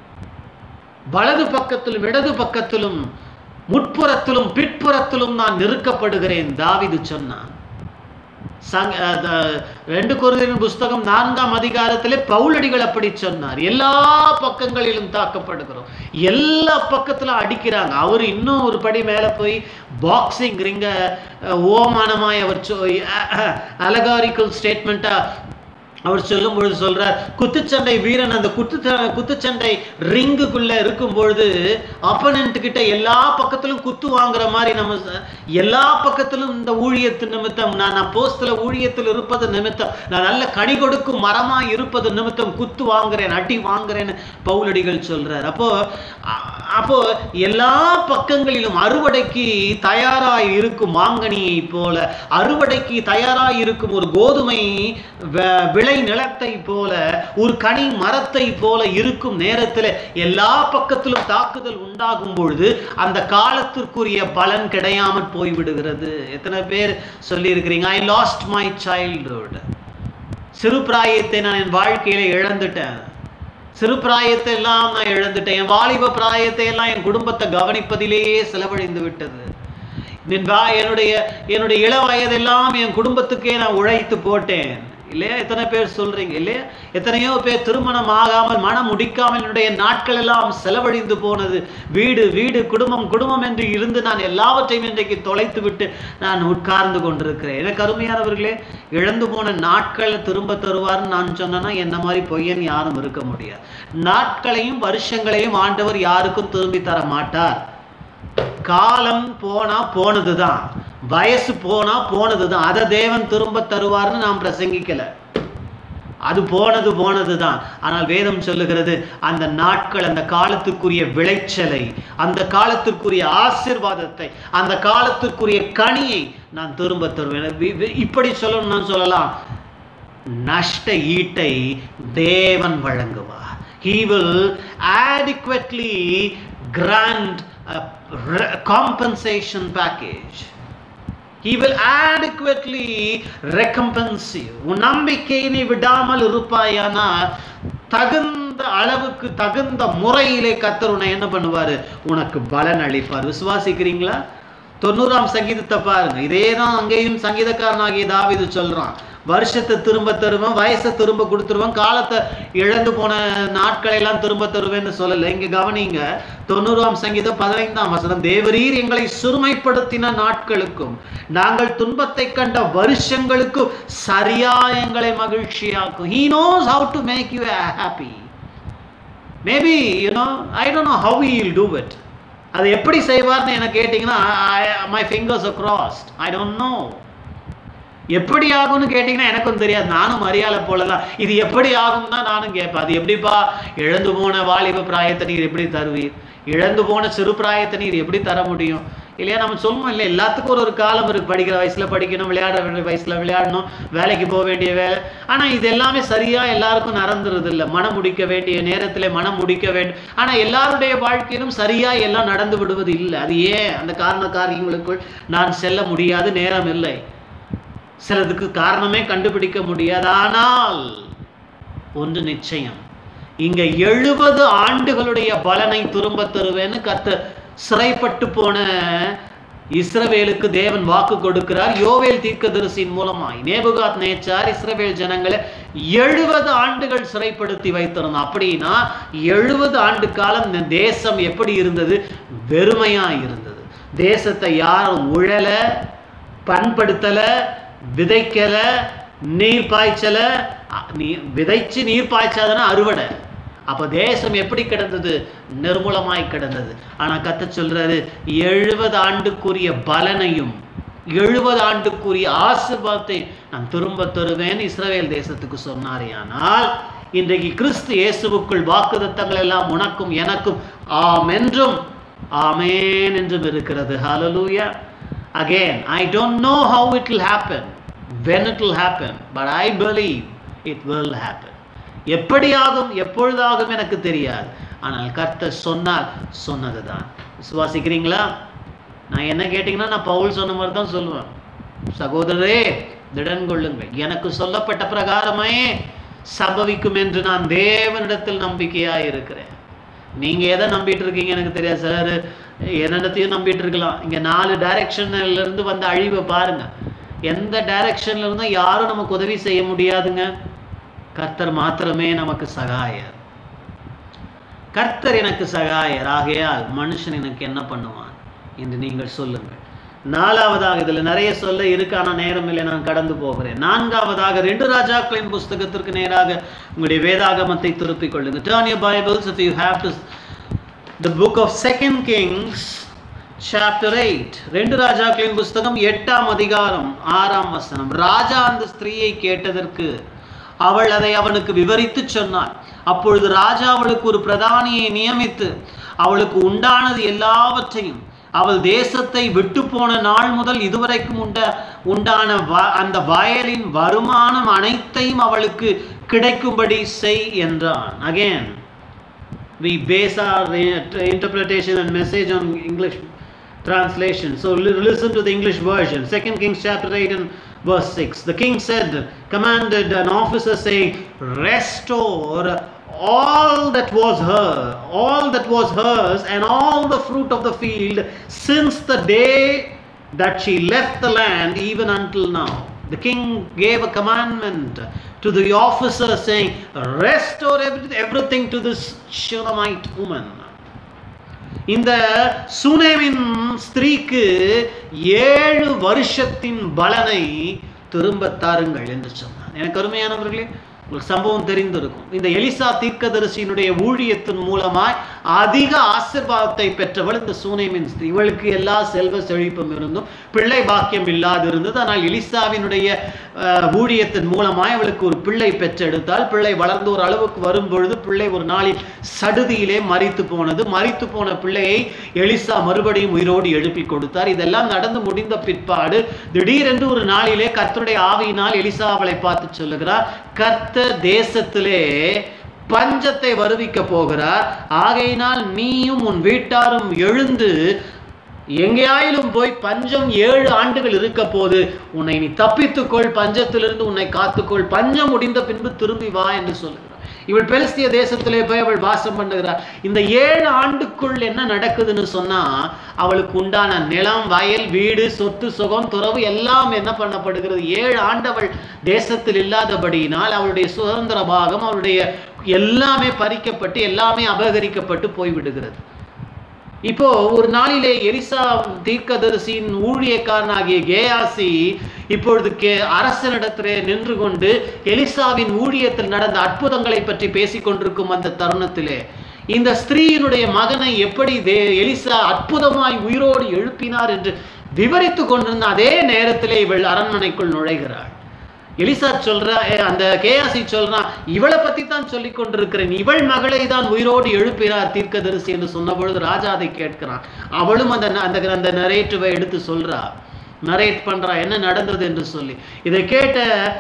வலது பக்கத்திலும் இடது பக்கத்திலும் முட்புறத்திலும் பிற்புறத்திலும் நான் நெருக்கப்படுகிறேன் தாவிது சொன்னான் சங் அஹ் ரெண்டு குருதின் புஸ்தகம் நான்காம் அதிகாரத்திலே பவுலடிகள் அப்படி சொன்னார் எல்லா பக்கங்களிலும் தாக்கப்படுகிறோம் எல்லா பக்கத்திலும் அடிக்கிறாங்க அவர் இன்னும் ஒரு படி மேலே போய் பாக்ஸிங் ரிங்க ஓமானமாய் அவர் சொ அலகாரிக்கல் ஸ்டேட்மெண்ட்டாக அவர் சொல்லும் பொழுது சொல்றார் குத்துச்சண்டை வீரன் அந்த குத்து குத்துச்சண்டை ரிங்குக்குள்ள இருக்கும் பொழுது அப்பனண்ட் கிட்ட எல்லா பக்கத்திலும் குத்து வாங்குற மாதிரி நம்ம ச- எல்லா பக்கத்திலும் இந்த ஊழியத்து நிமித்தம் நான் நான் போஸ்தில் ஊழியத்தில் இருப்பது நிமித்தம் நான் நல்ல கனி கொடுக்கும் மரமா இருப்பது நிமித்தம் குத்து வாங்குறேன் அடி வாங்குறேன்னு பவுலடிகள் சொல்றார் அப்போ அ- அப்போ எல்லா பக்கங்களிலும் அறுவடைக்கு தயாராய் இருக்கும் மாங்கனியை போல அறுவடைக்கு தயாராய் இருக்கும் ஒரு கோதுமை வ- விளை நிலத்தை போல ஒரு கனி மரத்தை போல இருக்கும் நேரத்தில் எல்லா பக்கத்திலும் தாக்குதல் உண்டாகும் பொழுது அந்த காலத்திற்குரிய பலன் கிடையாமல் போய்விடுகிறது எத்தனை பேர் சொல்லியிருக்கிறீங்க ஐ லாஸ்ட் மை சைல்ட்ஹுட் சிறு பிராயத்தை நான் என் வாழ்க்கையில இழந்துட்டேன் சிறு பிராயத்தை எல்லாம் நான் இழந்துட்டேன் என் வாலிப பிராயத்தை எல்லாம் என் குடும்பத்தை கவனிப்பதிலேயே செலவழிந்து விட்டது என் வா- என்னுடைய என்னுடைய இள வயதெல்லாம் என் குடும்பத்துக்கே நான் உழைத்து போட்டேன் இல்லையா எத்தனை பேர் சொல்றீங்க இல்லையா எத்தனையோ பேர் திருமணம் ஆகாமல் மனம் முடிக்காமல் என்னுடைய நாட்கள் எல்லாம் செலவழிந்து போனது வீடு வீடு குடும்பம் குடும்பம் என்று இருந்து நான் எல்லாவற்றையும் இன்றைக்கு தொலைத்து விட்டு நான் உட்கார்ந்து கொண்டிருக்கிறேன் எனக்கு அருமையானவர்களே இழந்து போன நாட்களை திரும்ப தருவார்னு நான் சொன்னேன்னா என்ன மாதிரி பொய்யன் யாரும் இருக்க முடியாது நாட்களையும் வருஷங்களையும் ஆண்டவர் யாருக்கும் திரும்பி தர மாட்டார் காலம் போனா போனதுதான் வயசு போனா போனதுதான் அதை தேவன் திரும்ப தருவார்னு நாம் பிரசங்கிக்கல அது போனது போனது தான் ஆனால் வேதம் சொல்லுகிறது அந்த நாட்கள் அந்த காலத்துக்குரிய விளைச்சலை அந்த காலத்திற்குரிய ஆசிர்வாதத்தை அந்த காலத்துக்குரிய கனியை நான் திரும்ப தருவேன் வி- வி- இப்படி சொல்லணும் நான் சொல்லலாம் நஷ்ட ஈட்டை தேவன் வழங்குவார் he will adequately grant a re- compensation package he will adequately recompense you உன் நம்பிக்கையை நீ விடாமல் இருப்பாயானால் தகுந்த அளவுக்கு தகுந்த முறையிலே கத்தர் உன்னை என்ன பண்ணுவாரு உனக்கு பலன் அளிப்பார் விசுவாசிக்கிறீங்களா தொண்ணூறாம் சங்கீதத்தை பாருங்க இதே தான் அங்கேயும் சங்கீதக்காரனாகிய தாவீது சொல்றான் வருஷத்தை திரும்ப தருவேன் வயசை திரும்ப கொடுத்துருவேன் காலத்தை இழந்து போன நாட்களை எல்லாம் திரும்ப தருவேன்னு சொல்லலை இங்க கவனிங்க தொண்ணூறாம் சங்கீதம் பதினைந்தாம் வசனம் தேவரீர் எங்களை சிறுமைப்படுத்தின நாட்களுக்கும் நாங்கள் துன்பத்தை கண்ட வருஷங்களுக்கும் சரியா எங்களை மகிழ்ச்சியாக்கும் he knows how to make you happy maybe you know I don't know how will do it அது எப்படி செய்வார்னு என்ன கேட்டிங்கன்னா my fingers crossed I don't know எப்படி ஆகும்னு கேட்டிங்கன்னா எனக்கும் தெரியாது நானும் அறியால போல தான் இது எப்படி ஆகும் தான் நானும் கேட்பேன் அது எப்படிப்பா இழந்து போன வாலிப பிராயத்தை நீர் எப்படி தருவீர் இழந்து போன சிறு பிராயத்தை நீர் எப்படி தர முடியும் இல்லையா நம்ம சொல்லுவோம் இல்லை எல்லாத்துக்கும் ஒரு ஒரு காலம் இருக்கு படிக்கிற வயசுல படிக்கணும் விளையாட வேண்டிய வயசுல விளையாடணும் வேலைக்கு போக வேண்டிய வேலை ஆனா இது எல்லாமே சரியா எல்லாருக்கும் நடந்துருது இல்லை மனம் முடிக்க வேண்டிய நேரத்துல மனம் முடிக்க வேண்டும் ஆனா எல்லாருடைய வாழ்க்கையிலும் சரியா எல்லாம் நடந்து விடுவது இல்லை அது ஏன் அந்த காரண காரியங்களுக்குள் நான் செல்ல முடியாது நேரம் இல்லை சிலதுக்கு காரணமே கண்டுபிடிக்க முடியாது ஆனால் ஒன்று நிச்சயம் இங்க எழுபது ஆண்டுகளுடைய பலனை திரும்ப தருவேன்னு கத்த சிறைப்பட்டு போன இஸ்ரவேலுக்கு தேவன் வாக்கு கொடுக்கிறார் யோவேல் தீர்க்கதரிசியின் மூலமாய் நேபுகாத் நேச்சார் இஸ்ரவேல் ஜனங்களை எழுபது ஆண்டுகள் சிறைப்படுத்தி வைத்திருந்தான் அப்படின்னா எழுபது ஆண்டு காலம் இந்த தேசம் எப்படி இருந்தது வெறுமையா இருந்தது தேசத்தை யாரும் உழல பண்படுத்தல விதைக்கல நீர் பாய்ச்சல அ- நீ விதைச்சு நீர் பாய்ச்சாதானே அறுவடை அப்ப தேசம் எப்படி கிடந்தது நிர்மூலமாய் கிடந்தது ஆனா கத்த சொல்றாரு எழுபது ஆண்டுக்குரிய பலனையும் எழுபது ஆண்டுக்குரிய ஆசீர்வாதத்தை நான் திரும்ப தருவேன் இஸ்ரவேல் தேசத்துக்கு சொன்னாரே ஆனால் இன்றைக்கு கிறிஸ்து இயேசுவுக்குள் வாக்குதத்தங்கள் எல்லாம் உனக்கும் எனக்கும் ஆமென்றும் ஆமேன் என்றும் இருக்கிறது ஹalleluya again i don't know how it will happen when it will happen but i believe it will happen எப்படி ஆகும் எப்பொழுதாகும் எனக்கு தெரியாது ஆனால் கர்த்தர் சொன்னால் சொன்னதுதான் விசுவாசிக்கிறீங்களா நான் என்ன கேட்டிங்கன்னா நான் பவுல் சொன்ன மாதிரி தான் சொல்லுவேன் சகோதரரே திடன் கொள்ளுங்கள் எனக்கு சொல்லப்பட்ட பிரகாரமே சம்பவிக்கும் என்று நான் தேவனிடத்தில் நம்பிக்கையாக இருக்கிறேன் நீங்க எதை நம்பிட்டு இருக்கீங்க எனக்கு தெரியாது சார் என்னென்னத்தையும் நம்பிட்டு இருக்கலாம் இங்க நாலு டைரக்ஷன்ல இருந்து வந்த அழிவை பாருங்க எந்த டைரக்ஷன்ல இருந்தும் யாரும் நமக்கு உதவி செய்ய முடியாதுங்க கர்த்தர் மாத்திரமே நமக்கு சகாயர் கர்த்தர் எனக்கு சகாயர் ஆகையால் மனுஷன் எனக்கு என்ன பண்ணுவான் என்று நீங்கள் சொல்லுங்கள் நாலாவதாக இதுல நிறைய சொல்ல இருக்கு ஆனா நேரம் இல்லை நான் கடந்து போகிறேன் நான்காவதாக ரெண்டு ராஜாக்களின் புஸ்தகத்திற்கு நேராக உங்களுடைய வேதாகமத்தை திருப்பிக் கொள்ளுங்க turn your bibles if you have to the book of second kings chapter 8 ரெண்டு ராஜாக்களின் புஸ்தகம் எட்டாம் அதிகாரம் ஆறாம் வசனம் ராஜா அந்த ஸ்திரீயை கேட்டதற்கு அவள் அதை அவனுக்கு விவரித்து சொன்னாள் அப்பொழுது ராஜா அவளுக்கு ஒரு பிரதானியை நியமித்து அவளுக்கு உண்டானது எல்லாவற்றையும் அவள் தேசத்தை விட்டு போன நாள் முதல் இதுவரைக்கும் உண்ட உண்டான வ- அந்த வயலின் வருமானம் அனைத்தையும் அவளுக்கு கிடைக்கும்படி செய் என்றான் again we base our uh, interpretation and message on English translation. So li- listen to the English version. Second Kings chapter 8 and verse 6. The king said, commanded an officer saying, Restore all that was her, all that was hers, and all the fruit of the field since the day that she left the land, even until now. The king gave a commandment to the officer saying, Restore every- everything to this Shunammite woman. இந்த சுனேமின் ஸ்திரீக்கு ஏழு வருஷத்தின் பலனை திரும்ப தாருங்கள் என்று சொன்னார் எனக்கு அருமையானவர்களே உங்களுக்கு சம்பவம் தெரிந்திருக்கும் இந்த எலிசா தீர்க்கதரிசியினுடைய ஊழியத்தின் மூலமாய் அதிக ஆசீர்வாதத்தை பெற்றவள் இந்த சூனேமின் ஸ்திரீ இவளுக்கு எல்லா செல்வ செழிப்பும் இருந்தும் பிள்ளை பாக்கியம் இல்லாது இருந்தது ஆனால் எலிசாவினுடைய அஹ், ஊழியத்தின் மூலமாய் அவளுக்கு ஒரு பிள்ளை பெற்றெடுத்தால் பிள்ளை வளர்ந்து ஒரு அளவுக்கு வரும் பொழுது பிள்ளை ஒரு நாளில் சடுதியிலே மரித்து போனது மரித்து போன பிள்ளையை எலிசா மறுபடியும் உயிரோடு எழுப்பி கொடுத்தார் இதெல்லாம் நடந்து முடிந்த பிற்பாடு திடீரென்று ஒரு நாளிலே கர்த்தருடைய ஆவியினால் எலிசா அவளை பார்த்து சொல்லுகிறார் கர்த்தர் தேசத்திலே பஞ்சத்தை வருவிக்க போகிறார் ஆகையினால் நீயும் உன் வீட்டாரும் எழுந்து எங்கேயாயிலும் போய் பஞ்சம் ஏழு ஆண்டுகள் இருக்க போது உன்னை நீ தப்பித்துக்கொள் பஞ்சத்திலிருந்து உன்னை காத்துக்கொள் பஞ்சம் முடிந்த பின்பு திரும்பி வா என்று சொல்லுகிறார் இவள் பெலிஸ்திய தேசத்திலே போய் அவள் வாசம் பண்ணுகிறார் இந்த ஏழு ஆண்டுக்குள் என்ன நடக்குதுன்னு சொன்னா அவளுக்கு உண்டான நிலம் வயல் வீடு சொத்து சுகம் துறவு எல்லாம் என்ன பண்ணப்படுகிறது ஏழு ஆண்டு அவள் தேசத்தில் இல்லாதபடியினால் அவளுடைய சுதந்திர பாகம் அவளுடைய எல்லாமே பறிக்கப்பட்டு எல்லாமே அபகரிக்கப்பட்டு போய்விடுகிறது இப்போ ஒரு நாளிலே எலிசா தீர்க்கதரிசியின் ஊழியக்காரனாகிய கேயாசி இப்பொழுது கே அரசனிடத்திலே நின்று கொண்டு எலிசாவின் ஊழியத்தில் நடந்த அற்புதங்களை பற்றி பேசிக் கொண்டிருக்கும் அந்த தருணத்திலே இந்த ஸ்திரீயினுடைய மகனை எப்படி தே எலிசா அற்புதமாய் உயிரோடு எழுப்பினார் என்று விவரித்து கொண்டிருந்த அதே நேரத்திலே இவள் அரண்மனைக்குள் நுழைகிறாள் எலிசா சொல்றா ஏ, அந்த கேயாசி சொல்றான் இவளை பத்தி தான் சொல்லி கொண்டிருக்கிறேன் இவள் மகளை தான் உயிரோடு எழுப்பினார் தீர்க்கதரிசி என்று சொன்ன பொழுது ராஜா அதை கேட்கிறான் அவளும் அந்த அந்த அந்த நரேட்டுவை எடுத்து சொல்றா நரேட் பண்றா என்ன நடந்தது என்று சொல்லி இதை கேட்ட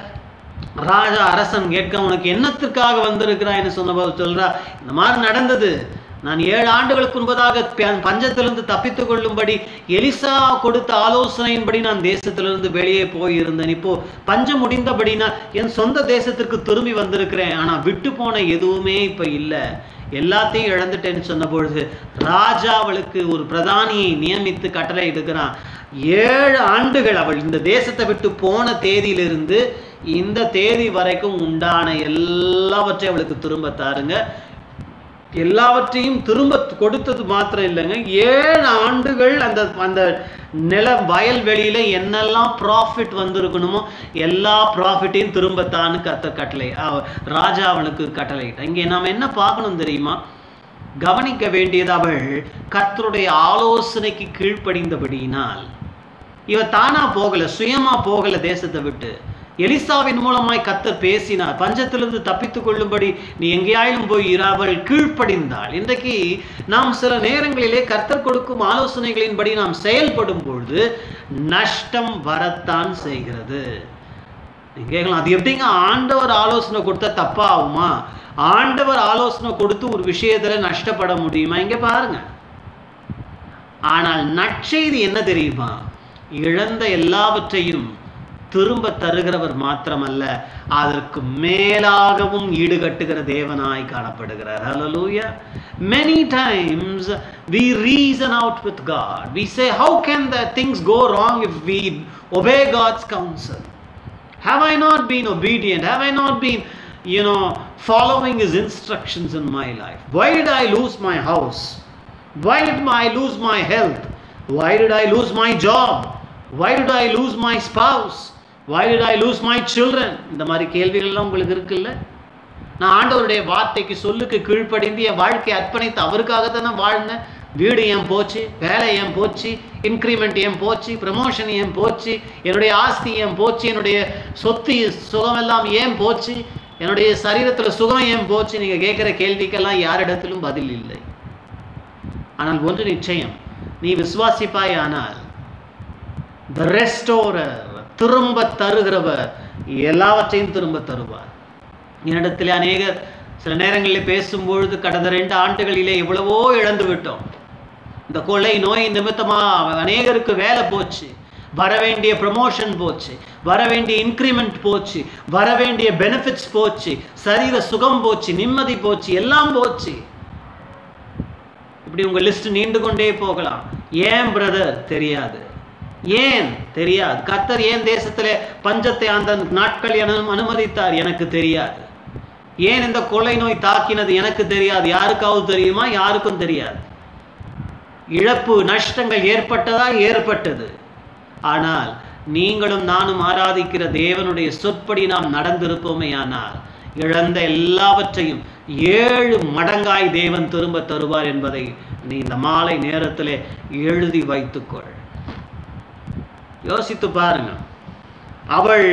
ராஜா அரசன் கேட்க உனக்கு என்னத்திற்காக வந்திருக்கிறாய் என்று சொன்னபோது சொல்றா இந்த மாதிரி நடந்தது நான் ஏழு ஆண்டுகளுக்கு முன்பதாக ப- பஞ்சத்திலிருந்து தப்பித்துக் கொள்ளும்படி எலிசா கொடுத்த ஆலோசனையின்படி நான் தேசத்திலிருந்து வெளியே போயிருந்தேன் இப்போ பஞ்சம் முடிந்தபடினா என் சொந்த தேசத்திற்கு திரும்பி வந்திருக்கிறேன் ஆனா விட்டு போன எதுவுமே இப்ப இல்லை எல்லாத்தையும் இழந்துட்டேன்னு சொன்ன பொழுது ராஜா அவளுக்கு ஒரு பிரதானியை நியமித்து கட்டளை எடுக்கிறான் ஏழு ஆண்டுகள் அவள் இந்த தேசத்தை விட்டு போன தேதியிலிருந்து இந்த தேதி வரைக்கும் உண்டான எல்லாவற்றையும் அவளுக்கு திரும்ப தாருங்க எல்லாவற்றையும் திரும்ப கொடுத்தது மாத்திரம் இல்லைங்க ஏழு ஆண்டுகள் அந்த அந்த நில வயல்வெளியில என்னெல்லாம் ப்ராஃபிட் வந்திருக்கணுமோ எல்லா ப்ராஃபிட்டையும் திரும்பத்தான்னு கத்த கட்டளை அவ- ராஜா அவனுக்கு கட்டளை இங்கே நாம் என்ன பார்க்கணும் தெரியுமா கவனிக்க வேண்டியது அவள் கர்த்தருடைய ஆலோசனைக்கு கீழ்ப்படிந்தபடியினால் இவ தானா போகல சுயமா போகல தேசத்தை விட்டு எலிசாவின் மூலமாய் கத்தர் பேசினார் பஞ்சத்திலிருந்து தப்பித்துக் கொள்ளும்படி நீ எங்கேயாயிலும் போய் இரு. அவள் கீழ்ப்படிந்தாள் இன்றைக்கு நாம் சில நேரங்களிலே கர்த்தர் கொடுக்கும் ஆலோசனைகளின்படி நாம் செயல்படும் பொழுது நஷ்டம் வரத்தான் செய்கிறது நீங்க கேட்கலாம் அது எப்படிங்க ஆண்டவர் ஆலோசனை கொடுத்தா தப்பா ஆகுமா ஆண்டவர் ஆலோசனை கொடுத்து ஒரு விஷயத்துல நஷ்டப்பட முடியுமா இங்க பாருங்க ஆனால் நற்செய்தி என்ன தெரியுமா இழந்த எல்லாவற்றையும் திரும்ப தருகிறவர் மாத்திரமல்ல அதற்கு மேலாகவும் ஈடுகட்டுகிற தேவனாய் காணப்படுகிறார் ஹalleluya many times we reason out with god we say how can the things go wrong if we obey god's counsel have i not been obedient have i not been you know following his instructions in my life why did i lose my house why did I lose my health? Why did I lose my job? Why did I lose my spouse? Why did I lose my children? இந்த மாதிரி கேள்விகள்லாம் உங்களுக்கு இருக்குல்ல நான் ஆண்டவருடைய வார்த்தைக்கு சொல்லுக்கு கீழ்ப்படிந்து என் வாழ்க்கையை அர்ப்பணித்து அவருக்காக தானே வாழ்ந்தேன் வீடு ஏன் போச்சு வேலை ஏன் போச்சு இன்க்ரிமெண்ட் ஏன் போச்சு ப்ரமோஷன் ஏன் போச்சு என்னுடைய ஆஸ்தி ஏன் போச்சு என்னுடைய சொத்து சுகமெல்லாம் ஏன் போச்சு என்னுடைய சரீரத்தில் சுகம் ஏன் போச்சு நீங்கள் கேட்குற கேள்விக்கெல்லாம் யாரிடத்திலும் பதில் இல்லை ஆனால் ஒன்று நிச்சயம் நீ விசுவாசிப்பாய் ஆனால் த ரெஸ்டோரர் திரும்ப தருகிறவர் எல்லாவற்றையும் திரும்ப தருவார் என்னிடத்தில் அநேகர் சில நேரங்களில் பேசும்பொழுது கடந்த ரெண்டு ஆண்டுகளிலே எவ்வளவோ இழந்து விட்டோம் இந்த கொலை நோய் நிமித்தமா அநேகருக்கு வேலை போச்சு வர வேண்டிய ப்ரமோஷன் போச்சு வர வேண்டிய இன்க்ரிமெண்ட் போச்சு வர வேண்டிய பெனிஃபிட்ஸ் போச்சு சரீர சுகம் போச்சு நிம்மதி போச்சு எல்லாம் போச்சு இப்படி உங்க லிஸ்ட் நீண்டு கொண்டே போகலாம் ஏன் பிரதர் தெரியாது ஏன் தெரியாது கர்த்தர் ஏன் தேசத்திலே பஞ்சத்தை அந்த நாட்கள் அனு- அனுமதித்தார் எனக்கு தெரியாது ஏன் இந்த கொள்ளை நோய் தாக்கினது எனக்கு தெரியாது யாருக்காவது தெரியுமா யாருக்கும் தெரியாது இழப்பு நஷ்டங்கள் ஏற்பட்டதா ஏற்பட்டது ஆனால் நீங்களும் நானும் ஆராதிக்கிற தேவனுடைய சொற்படி நாம் நடந்திருப்போமே ஆனால் இழந்த எல்லாவற்றையும் ஏழு மடங்காய் தேவன் திரும்ப தருவார் என்பதை நீ இந்த மாலை நேரத்திலே எழுதி வைத்துக்கொள் யோசித்து பாருங்க அவள்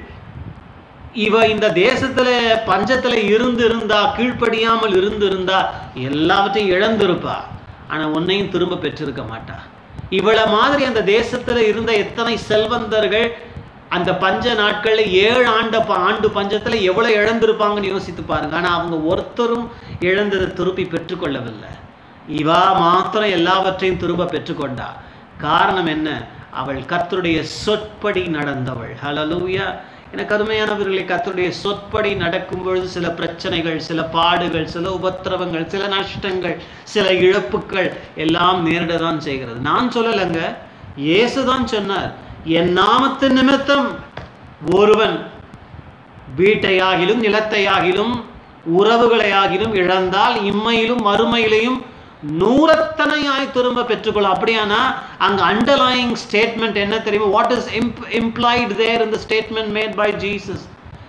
இவ இந்த தேசத்துல பஞ்சத்துல இருந்து இருந்தா கீழ்ப்படியாமல் இருந்து இருந்தா எல்லாவற்றையும் இழந்திருப்பா ஆனா உன்னையும் திரும்ப பெற்றிருக்க மாட்டா இவள மாதிரி அந்த தேசத்துல இருந்த எத்தனை செல்வந்தர்கள் அந்த பஞ்ச நாட்கள்ல ஏழு ஆண்ட ப- ஆண்டு பஞ்சத்துல எவ்வளவு இழந்திருப்பாங்கன்னு யோசித்து பாருங்க ஆனா அவங்க ஒருத்தரும் இழந்ததை திருப்பி பெற்றுக்கொள்ளவில்லை இவா மாத்திரம் எல்லாவற்றையும் திரும்ப பெற்றுக்கொண்டா காரணம் என்ன அவள் கர்த்தருடைய சொற்படி நடந்தவள் ஹalleluya எனக்கு அருமையானவர்களே கர்த்தருடைய சொற்படி நடக்கும் பொழுது சில பிரச்சனைகள் சில பாடுகள் சில உபத்திரவங்கள் சில நஷ்டங்கள் சில இழப்புகள் எல்லாம் நேரிடதான் செய்கிறது நான் சொல்லலைங்க இயேசுதான் சொன்னார் என் நாமத்தின் நிமித்தம் ஒருவன் வீட்டையாகிலும் நிலத்தையாகிலும் உறவுகளையாகிலும் இழந்தால் இம்மையிலும் மறுமையிலையும் நூறத்தனையாய் திரும்ப பெற்றுக்கொள்ளும் அப்படியானா அங்க அண்டர்லைங் ஸ்டேட்மெண்ட் என்ன தெரியுமா what is implied there in the statement made by Jesus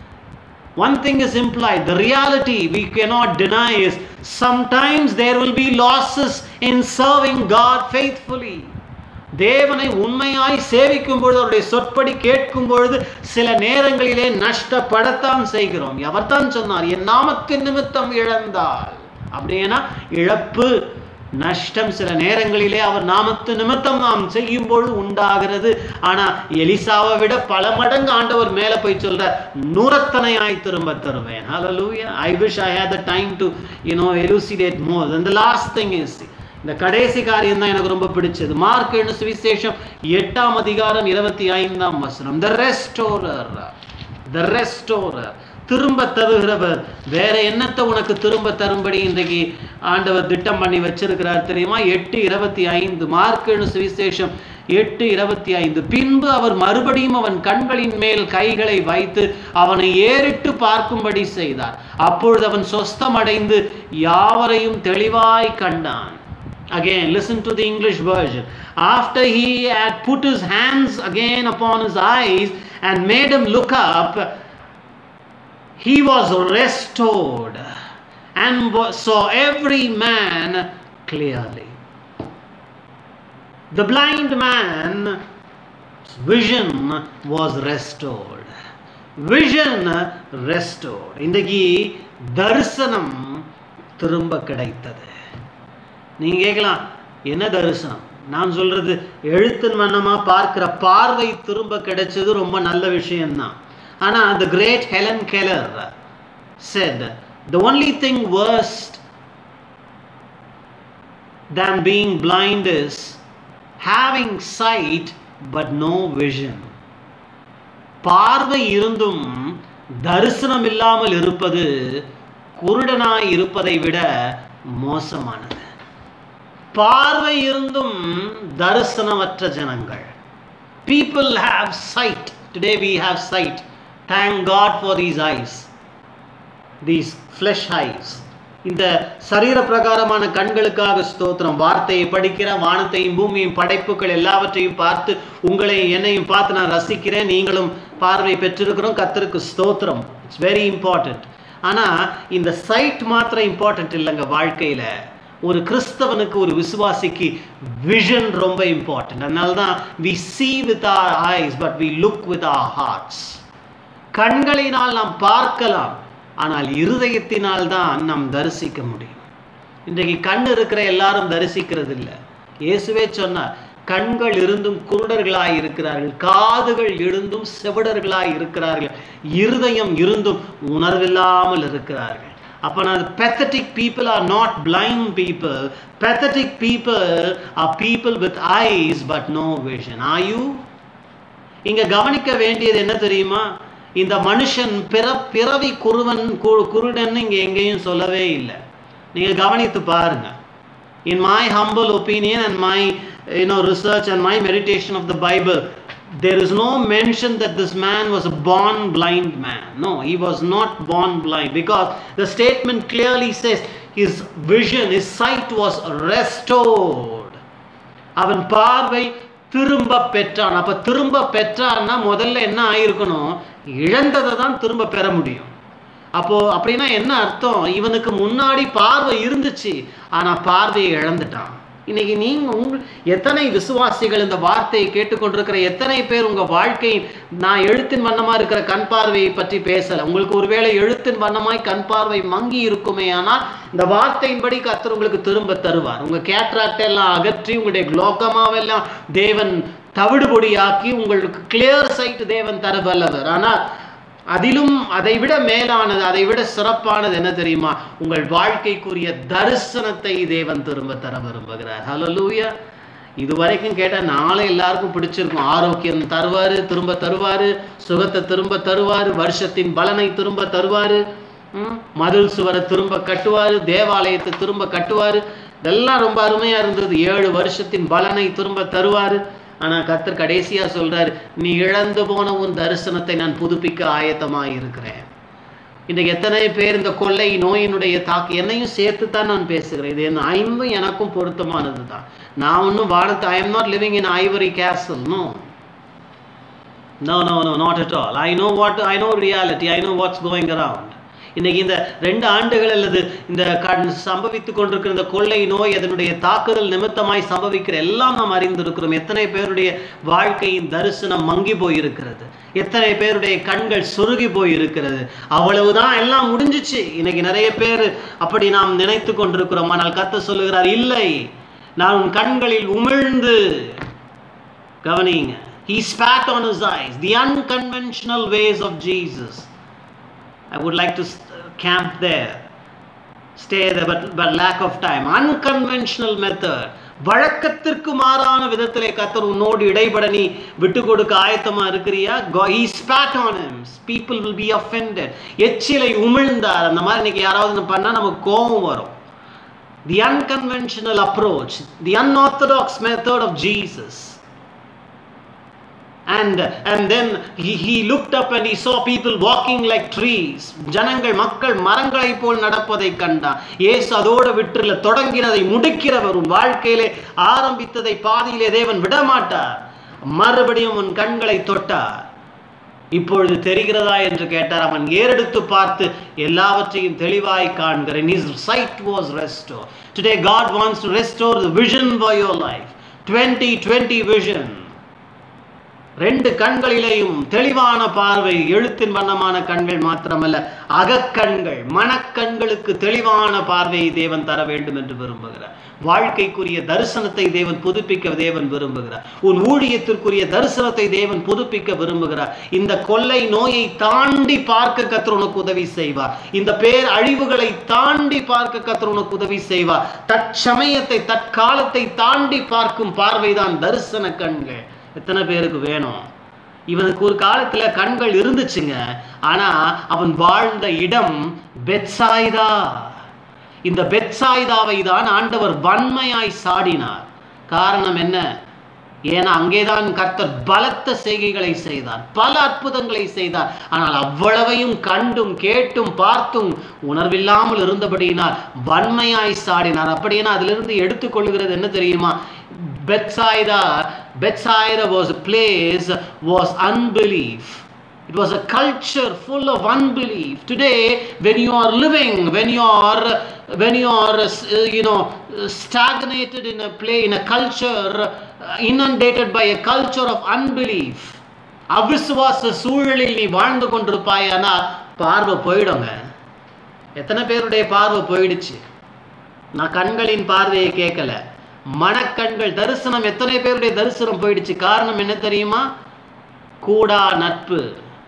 one thing is implied the reality we cannot deny is sometimes there will be losses in serving god faithfully தேவனை உண்மையாய் சேவிக்கும் பொழுது அவருடைய சொற்படி கேட்கும் பொழுது சில நேரங்களிலே நஷ்டப்படத்தான் செய்கிறோம் எவர்தான் சொன்னார் என் நாமத்தின் நிமித்தம் இழந்தால் அப்படின்னா இழப்பு நஷ்டம் சில நேரங்களிலே அவர் நாமத்து நிமித்தம் நாம் செய்யும் பொழுது உண்டாகிறது ஆனா எலிசாவை விட பல மடங்கு ஆண்டவர் மேல போய் சொல்ற நூறத்தனையாய் திரும்ப தருவேன் hallelujah i wish i had the time to you know elucidate more and the last thing is இந்த கடைசி காரியம் தான் எனக்கு ரொம்ப பிடிச்சது மார்க் என்ன சுவிசேஷம் எட்டாம் அதிகாரம் இருபத்தி ஐந்தாம் வசனம் த ரெஸ்டோரர் த ரெஸ்டோரர் திரும்ப தருகிறவர் வேற என்னத்தை உனக்கு திரும்ப தரும்படி இன்றைக்கு ஆண்டவர் திட்டம் பண்ணி வச்சிருக்கிறார் தெரியுமா எட்டு இருபத்தி ஐந்து மார்க்கெனு சுவிசேஷம் எட்டு இருபத்தி ஐந்து பின்பு அவர் மறுபடியும் அவன் கண்களின் மேல் கைகளை வைத்து அவனை ஏறிட்டு பார்க்கும்படி செய்தார் அப்பொழுது அவன் சொஸ்தமடைந்து யாவரையும் தெளிவாய் கண்டான் Again, listen to the English version. After he had put his hands again upon his eyes and made him look up, he was restored and wa- saw every man clearly. The blind man's vision was restored. Vision restored. இன்றைக்கு தரிசனம் திரும்ப கிடைத்தது நீங்க கேட்கலாம் என்ன தரிசனம் நான் சொல்றது எழுத்தின் வண்ணமா பார்க்கிற பார்வை திரும்ப கிடைச்சது ரொம்ப நல்ல விஷயம்தான் ஆனா the great Helen Keller said the only thing worst than being blind is having sight but no vision பார்வை இருந்தும் தரிசனம் இல்லாமல் இருப்பது குருடனாய் இருப்பதை விட மோசமானது பார்வை இருந்தும் தரிசனமற்ற ஜனங்கள் people have sight today we have sight thank god for these eyes these flesh eyes இந்த சரீர பிரகாரமான கண்களுக்காக ஸ்தோத்திரம் வார்த்தையை படிக்கிற வானத்தையும் பூமியும் படைப்புகள் எல்லாவற்றையும் பார்த்து உங்களை என்னையும் பார்த்து நான் ரசிக்கிறேன் நீங்களும் பார்வை பெற்றிருக்கிறோம் கத்தருக்கு ஸ்தோத்திரம் இட்ஸ் வெரி இம்பார்ட்டன்ட் ஆனா இந்த சைட் மாத்திரம் இம்பார்ட்டன்ட் இல்லைங்க வாழ்க்கையில ஒரு கிறிஸ்தவனுக்கு ஒரு விசுவாசிக்கு விஷன் ரொம்ப இம்பார்ட்டன்ட் அதனால தான் we see with our eyes but we look with our hearts கண்களினால் நாம் பார்க்கலாம் ஆனால் இருதயத்தினால் தான் நாம் தரிசிக்க முடியும் இன்றைக்கு கண் இருக்கிற எல்லாரும் தரிசிக்கிறது இல்லை இயேசுவே சொன்னார் கண்கள் இருந்தும் குருடர்களாய் இருக்கிறார்கள் காதுகள் இருந்தும் செவிடர்களாய் இருக்கிறார்கள் இருதயம் இருந்தும் உணர்வில்லாமல் இருக்கிறார்கள் அப்ப நான் pathetic people are not blind people pathetic people are people with eyes but no vision are you இங்க கவனிக்க வேண்டியது என்ன தெரியுமா இந்த மனுஷன் பிற பிறவி குருவன் கு- குருடன்னு இங்க எங்கேயும் சொல்லவே இல்லை நீங்க கவனித்து பாருங்க in my humble opinion and my you know research and my meditation of the bible there is no mention that this man was a born blind man no he was not born blind because the statement clearly says his vision his sight was restored அவன் பார்வை திரும்ப பெற்றான் அப்ப திரும்ப பெற்றான்னா முதல்ல என்ன ஆயிருக்கணும் இழந்ததை தான் திரும்ப பெற முடியும் அப்போ அப்படின்னா என்ன அர்த்தம் இவனுக்கு முன்னாடி பார்வை இருந்துச்சு ஆனா பார்வையை இழந்துட்டான் இன்னைக்கு நீங்க உங்க எத்தனை விசுவாசிகள் இந்த வார்த்தையை கேட்டுக்கொண்டிருக்கிற எத்தனை பேர் உங்க வாழ்க்கை நான் எழுத்தின் வண்ணமா இருக்கிற கண் பார்வையை பற்றி பேசல உங்களுக்கு ஒருவேளை எழுத்தின் வண்ணமாய் கண் பார்வை மங்கி இருக்குமே ஆனால் இந்த வார்த்தையின்படி கர்த்தர் உங்களுக்கு திரும்ப தருவார் உங்க கேட்ராக்ட் எல்லாம் அகற்றி உங்களுடைய குளோக்கமாவெல்லாம் தேவன் தவிடுபொடியாக்கி உங்களுக்கு கிளியர் சைட் தேவன் தர வல்லவர் ஆனால் அதிலும் அதை விட மேலானது அதை விட சிறப்பானது என்ன தெரியுமா உங்கள் வாழ்க்கைக்குரிய தரிசனத்தை தேவன் திரும்ப தர விரும்புகிறார் ஹalleluya இதுவரைக்கும் கேட்டால் நாளை எல்லாருக்கும் பிடிச்சிருக்கும் ஆரோக்கியம் தருவாரு திரும்ப தருவாரு சுகத்தை திரும்ப தருவாரு வருஷத்தின் பலனை திரும்ப தருவாரு ம், மதில் சுவரை திரும்ப கட்டுவாரு தேவாலயத்தை திரும்ப கட்டுவாரு இதெல்லாம் ரொம்ப அருமையா இருந்தது ஏழு வருஷத்தின் பலனை திரும்ப தருவாரு ஆனா கர்த்தர் கடைசியா சொல்றாரு நீ இழந்து போன உன் தரிசனத்தை நான் புதுப்பிக்க ஆயத்தமாக இருக்கிறேன் இன்றைக்கு எத்தனை பேர் இந்த கொள்ளை நோயினுடைய தாக்கு என்னையும் சேர்த்து தான் நான் பேசுகிறேன் இது என் ஐந்தும் எனக்கும் பொருத்தமானது தான் நான் ஒன்றும் வானத்து I am not living in ivory castle no no no no not at all I know what I know reality I know what's going around இன்னைக்கு இந்த ரெண்டு ஆண்டுகள் அல்லது இந்த கண் சம்பவித்து கொண்டிருக்கிற இந்த கொள்ளை நோய் அதனுடைய தாக்குதல் நிமித்தமாய் சம்பவிக்கிற எல்லாம் நாம் அறிந்திருக்கிறோம் எத்தனை பேருடைய வாழ்க்கையின் தரிசனம் மங்கி போயிருக்கிறது எத்தனை பேருடைய கண்கள் சுருகி போயிருக்கிறது அவ்வளவுதான் எல்லாம் முடிஞ்சிச்சு இன்னைக்கு நிறைய பேர் அப்படி நாம் நினைத்து கொண்டிருக்கிறோம் ஆனால் கத்த சொல்லுகிறார் இல்லை நான் உன் கண்களில் உமிழ்ந்து கவனிங்க He spat on his eyes. The unconventional ways of Jesus. I would like to st- camp there. Stay there, but, but lack of time. Unconventional method. வழக்கத்திற்கு மாறான விதத்திலே கத்தர் உன்னோடு இடைபட நீ விட்டு கொடுக்க ஆயத்தமா இருக்கிறியா Go- he spat on him people will be offended எச்சிலை உமிழ்ந்தார் அந்த மாதிரி இன்னைக்கு யாராவது பண்ணா நமக்கு கோபம் வரும் the unconventional approach the unorthodox method of jesus and and then he, he looked up and he saw people walking like trees ஜனங்கள் மக்கள் மரங்களைப் போல் நடப்பதை கண்டான் இயேசு அதோடு விட்டுல தொடங்கினதை முடிக்கிறவர் உன் வாழ்க்கையிலே ஆரம்பித்ததை பாதியிலே தேவன் விடமாட்டார் மறுபடியும் உன் கண்களை தொட்டார் இப்பொழுது தெரிகிறதா என்று கேட்டார் அவன் ஏறெடுத்து பார்த்து எல்லாவற்றையும் தெளிவாய் காண்கிறேன் his sight was restored today god wants to restore the vision for your life 2020 vision ரெண்டு கண்களிலேயும் தெளிவான பார்வை எழுத்தின் வண்ணமான கண்கள் மாத்திரமல்ல அகக்கண்கள் மனக்கண்களுக்கு தெளிவான பார்வையை தேவன் தர வேண்டும் என்று விரும்புகிறார் வாழ்க்கைக்குரிய தரிசனத்தை தேவன் புதுப்பிக்க தேவன் விரும்புகிறார் உன் ஊழியத்திற்குரிய தரிசனத்தை தேவன் புதுப்பிக்க விரும்புகிறார் இந்த கொள்ளை நோயை தாண்டி பார்க்க கத்தர் உனக்கு உதவி செய்வார் இந்த பேர் அழிவுகளை தாண்டி பார்க்க கத்தர் உனக்கு உதவி செய்வார் தற்சமயத்தை தற்காலத்தை தாண்டி பார்க்கும் பார்வைதான் தரிசன கண்கள் எத்தனை பேருக்கு வேணும் இவனுக்கு ஒரு காலத்துல கண்கள் இருந்துச்சுங்க ஆனா அவன் வாழ்ந்த இடம் பெத்சாய்தா இந்த பெத்சாய்தாவை தான் ஆண்டவர் வன்மையாய் சாடினார் காரணம் என்ன ஏன்னா அங்கேதான் கர்த்தர் பலத்த செய்கைகளை செய்தார் பல அற்புதங்களை செய்தார் ஆனால் அவ்வளவையும் கண்டும் கேட்டும் பார்த்தும் உணர்வில்லாமல் இருந்தபடியினால் வன்மையாய் சாடினார் அப்படின்னா அதிலிருந்து எடுத்துக்கொள்கிறது என்ன தெரியுமா Bethsaida Bethsaida was a place was unbelief it was a culture full of unbelief today when you are living when you are when you are uh, you know stagnated in a play in a culture uh, inundated by a culture of unbelief அவிசுவாச சூழலில் நீ வாழ்ந்து கொண்டிருப்பாயானா பார்வை போயிடுங்க எத்தனை பேருடைய பார்வை போயிடுச்சு நான் கண்களின் பார்வையை கேட்கல மனக்கண்கள் தரிசனம் எத்தனை பேருடைய தரிசனம் போயிடுச்சு காரணம் என்ன தெரியுமா கூடா நட்பு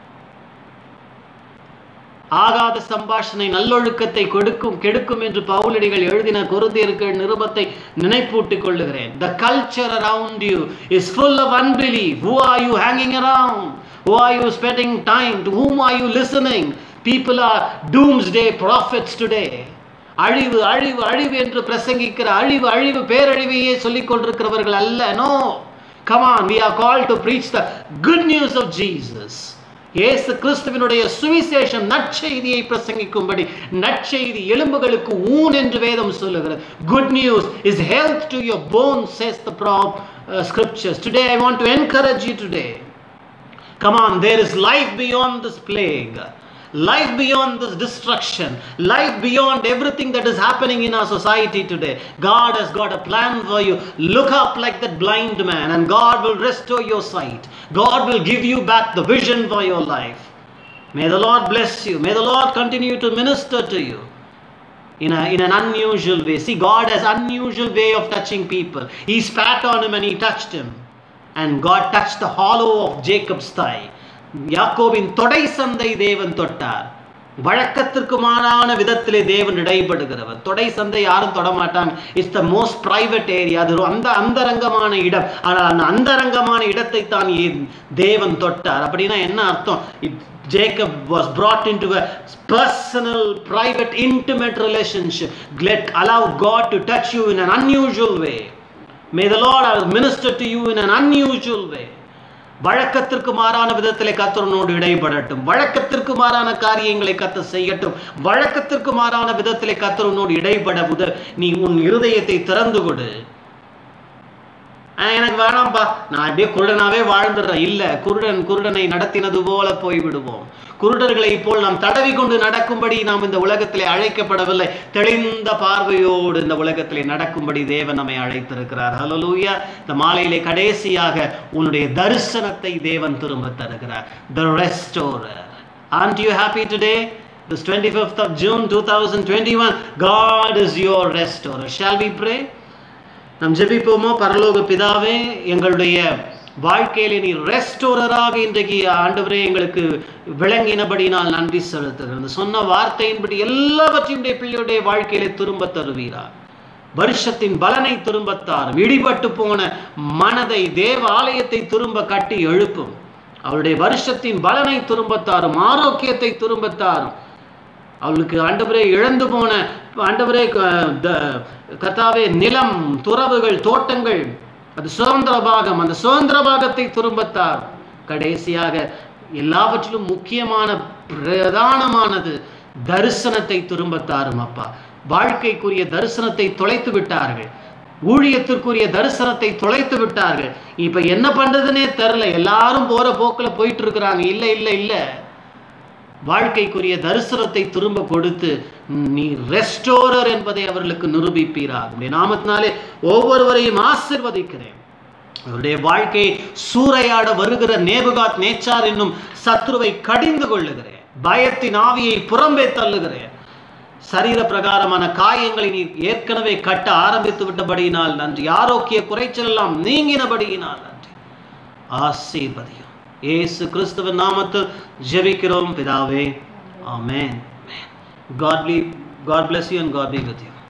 ஆகாத சம்பாஷணை நல்லொழுக்கத்தை கொடுக்கும் கெடுக்கும் என்று பவுலடிகள் எழுதின குருதியர்கள் நிருபத்தை நினைப்பூட்டிக் கொள்ளுகிறேன் the culture around you is full of unbelief who are you hanging around who are you spending time to whom are you listening people are doomsday prophets today அழிவு அழிவு அழிவு என்று பிரசங்கிக்கிற அழிவு அழிவு பேரழிவையே சொல்லிக் கொண்டிருக்கிறவர்கள் அல்ல no come on we are called to preach the good news of Jesus இயேசு கிறிஸ்துவினுடைய சுவிசேஷம் நற்செய்தியை பிரசங்கிக்கும்படி நற்செய்தி எலும்புகளுக்கு ஊன் என்று வேதம் சொல்லுகிறது good news is health to your bone says the prop scriptures today I want to encourage you today Come on, there is life beyond this plague, life beyond this destruction, life beyond everything that is happening in our society today. God has got a plan for you. Look up like that blind man, and God will restore your sight. God will give you back the vision for your life. May the Lord bless you. May the Lord continue to minister to you. In, a, in an unusual way. See, God has unusual way of touching people. He spat on him and he touched him. And God touched the hollow of Jacob's thigh. யாக்கோவின் தொடை சந்தை தேவன் தொட்டார் வழக்கத்திற்கு மாறான விதத்திலே தேவன் இடைப்படுகிறவர் தொடை சந்தை யாரும் தொட மாட்டாங்க it's the most private area அது ஒரு அந்த அந்தரங்கமான இடம் ஆனால் அந்த அந்தரங்கமான இடத்தை தான் ஏ- தேவன் தொட்டார் அப்படின்னா என்ன அர்த்தம் it Jacob was brought into a personal, private, intimate relationship. Let allow God to touch you in an unusual way. May the Lord minister to you in an unusual way. வழக்கத்திற்கு மாறான விதத்திலே கத்தரனோடு இடைபடட்டும் வழக்கத்திற்கு மாறான காரியங்களை கத்த செய்யட்டும் வழக்கத்திற்கு மாறான விதத்திலே கத்தரனோடு இடைபட உத நீ உன் இருதயத்தை திறந்து கொடு "ஆ, எனக்கு வேணாம்ப்பா நான் அப்படியே குருடனாவே வாழ்ந்துடுறேன் இல்ல குருடன் குருடனை நடத்தினது போல போய்விடுவோம் குருடர்களை போல் நாம் தடவி கொண்டு நடக்கும்படி நாம் இந்த உலகத்திலே அழைக்கப்படவில்லை தெளிந்த பார்வையோடு இந்த உலகத்திலே நடக்கும்படி தேவன் நம்மை அழைத்திருக்கிறார் ஹalleluya இந்த மாலையிலே கடைசியாக உன்னுடைய தரிசனத்தை தேவன் திரும்ப தருகிறார் the restorer aren't you happy today this 25th of June 2021 God is your restorer shall we pray நாம் ஜெபிப்போமோ பரலோக பிதாவே எங்களுடைய வாழ்க்கையிலே நீ ரெஸ்டோரராக இன்றைக்கு ஆண்டவரே எங்களுக்கு விளங்கினபடினால் நன்றி செலுத்துகிறேன் இந்த சொன்ன வார்த்தையின்படி எல்லாவற்றையும் உடைய பிள்ளையுடைய வாழ்க்கையிலே திரும்ப தருவீரார் வருஷத்தின் பலனை திரும்பத் தாரும் இடிபட்டு போன மனதை தேவ ஆலயத்தை திரும்ப கட்டி எழுப்பும் அவருடைய வருஷத்தின் பலனை திரும்பத் தாரும் ஆரோக்கியத்தை திரும்பத் தாரும் அவளுக்கு ஆண்டவரே இழந்து போன ஆண்டவரே க- த- கர்த்தாவே நிலம் துறவுகள் தோட்டங்கள் அது சுதந்திர பாகம் அந்த சுதந்திர பாகத்தை திரும்பத்தார் கடைசியாக எல்லாவற்றிலும் முக்கியமான பிரதானமானது தரிசனத்தை திரும்பத்தாரும் அப்பா வாழ்க்கைக்குரிய தரிசனத்தை தொலைத்து விட்டார்கள் ஊழியத்திற்குரிய தரிசனத்தை தொலைத்து விட்டார்கள் இப்ப என்ன பண்றதுனே தெரில எல்லாரும் போற போக்குல போயிட்டு இருக்கிறாங்க இல்ல இல்ல இல்ல வாழ்க்கைக்குரிய தரிசனத்தை திரும்ப கொடுத்து நீ ரெஸ்டோரர் என்பதை அவர்களுக்கு நிரூபிப்பீராக உடைய நாமத்தினாலே ஒவ்வொருவரையும் ஆசிர்வதிக்கிறேன் அவருடைய வாழ்க்கையை சூறையாட வருகிற நேபுகாத் நேச்சார் என்னும் சத்ருவை கடிந்து கொள்ளுகிறேன் பயத்தின் ஆவியை புறம்பே தள்ளுகிறேன் சரீர பிரகாரமான காயங்களை நீ ஏற்கனவே கட்ட ஆரம்பித்து விட்டபடியினால் நன்றி ஆரோக்கிய குறைச்சல் எல்லாம் நீங்கினபடியினால் நன்றி ஆசீர்வதியும் இயேசு கிறிஸ்துவின் நாமத்தில் ஜெபிக்கிறோம் பிதாவே ஆமென் God, be, God bless you and God be with you.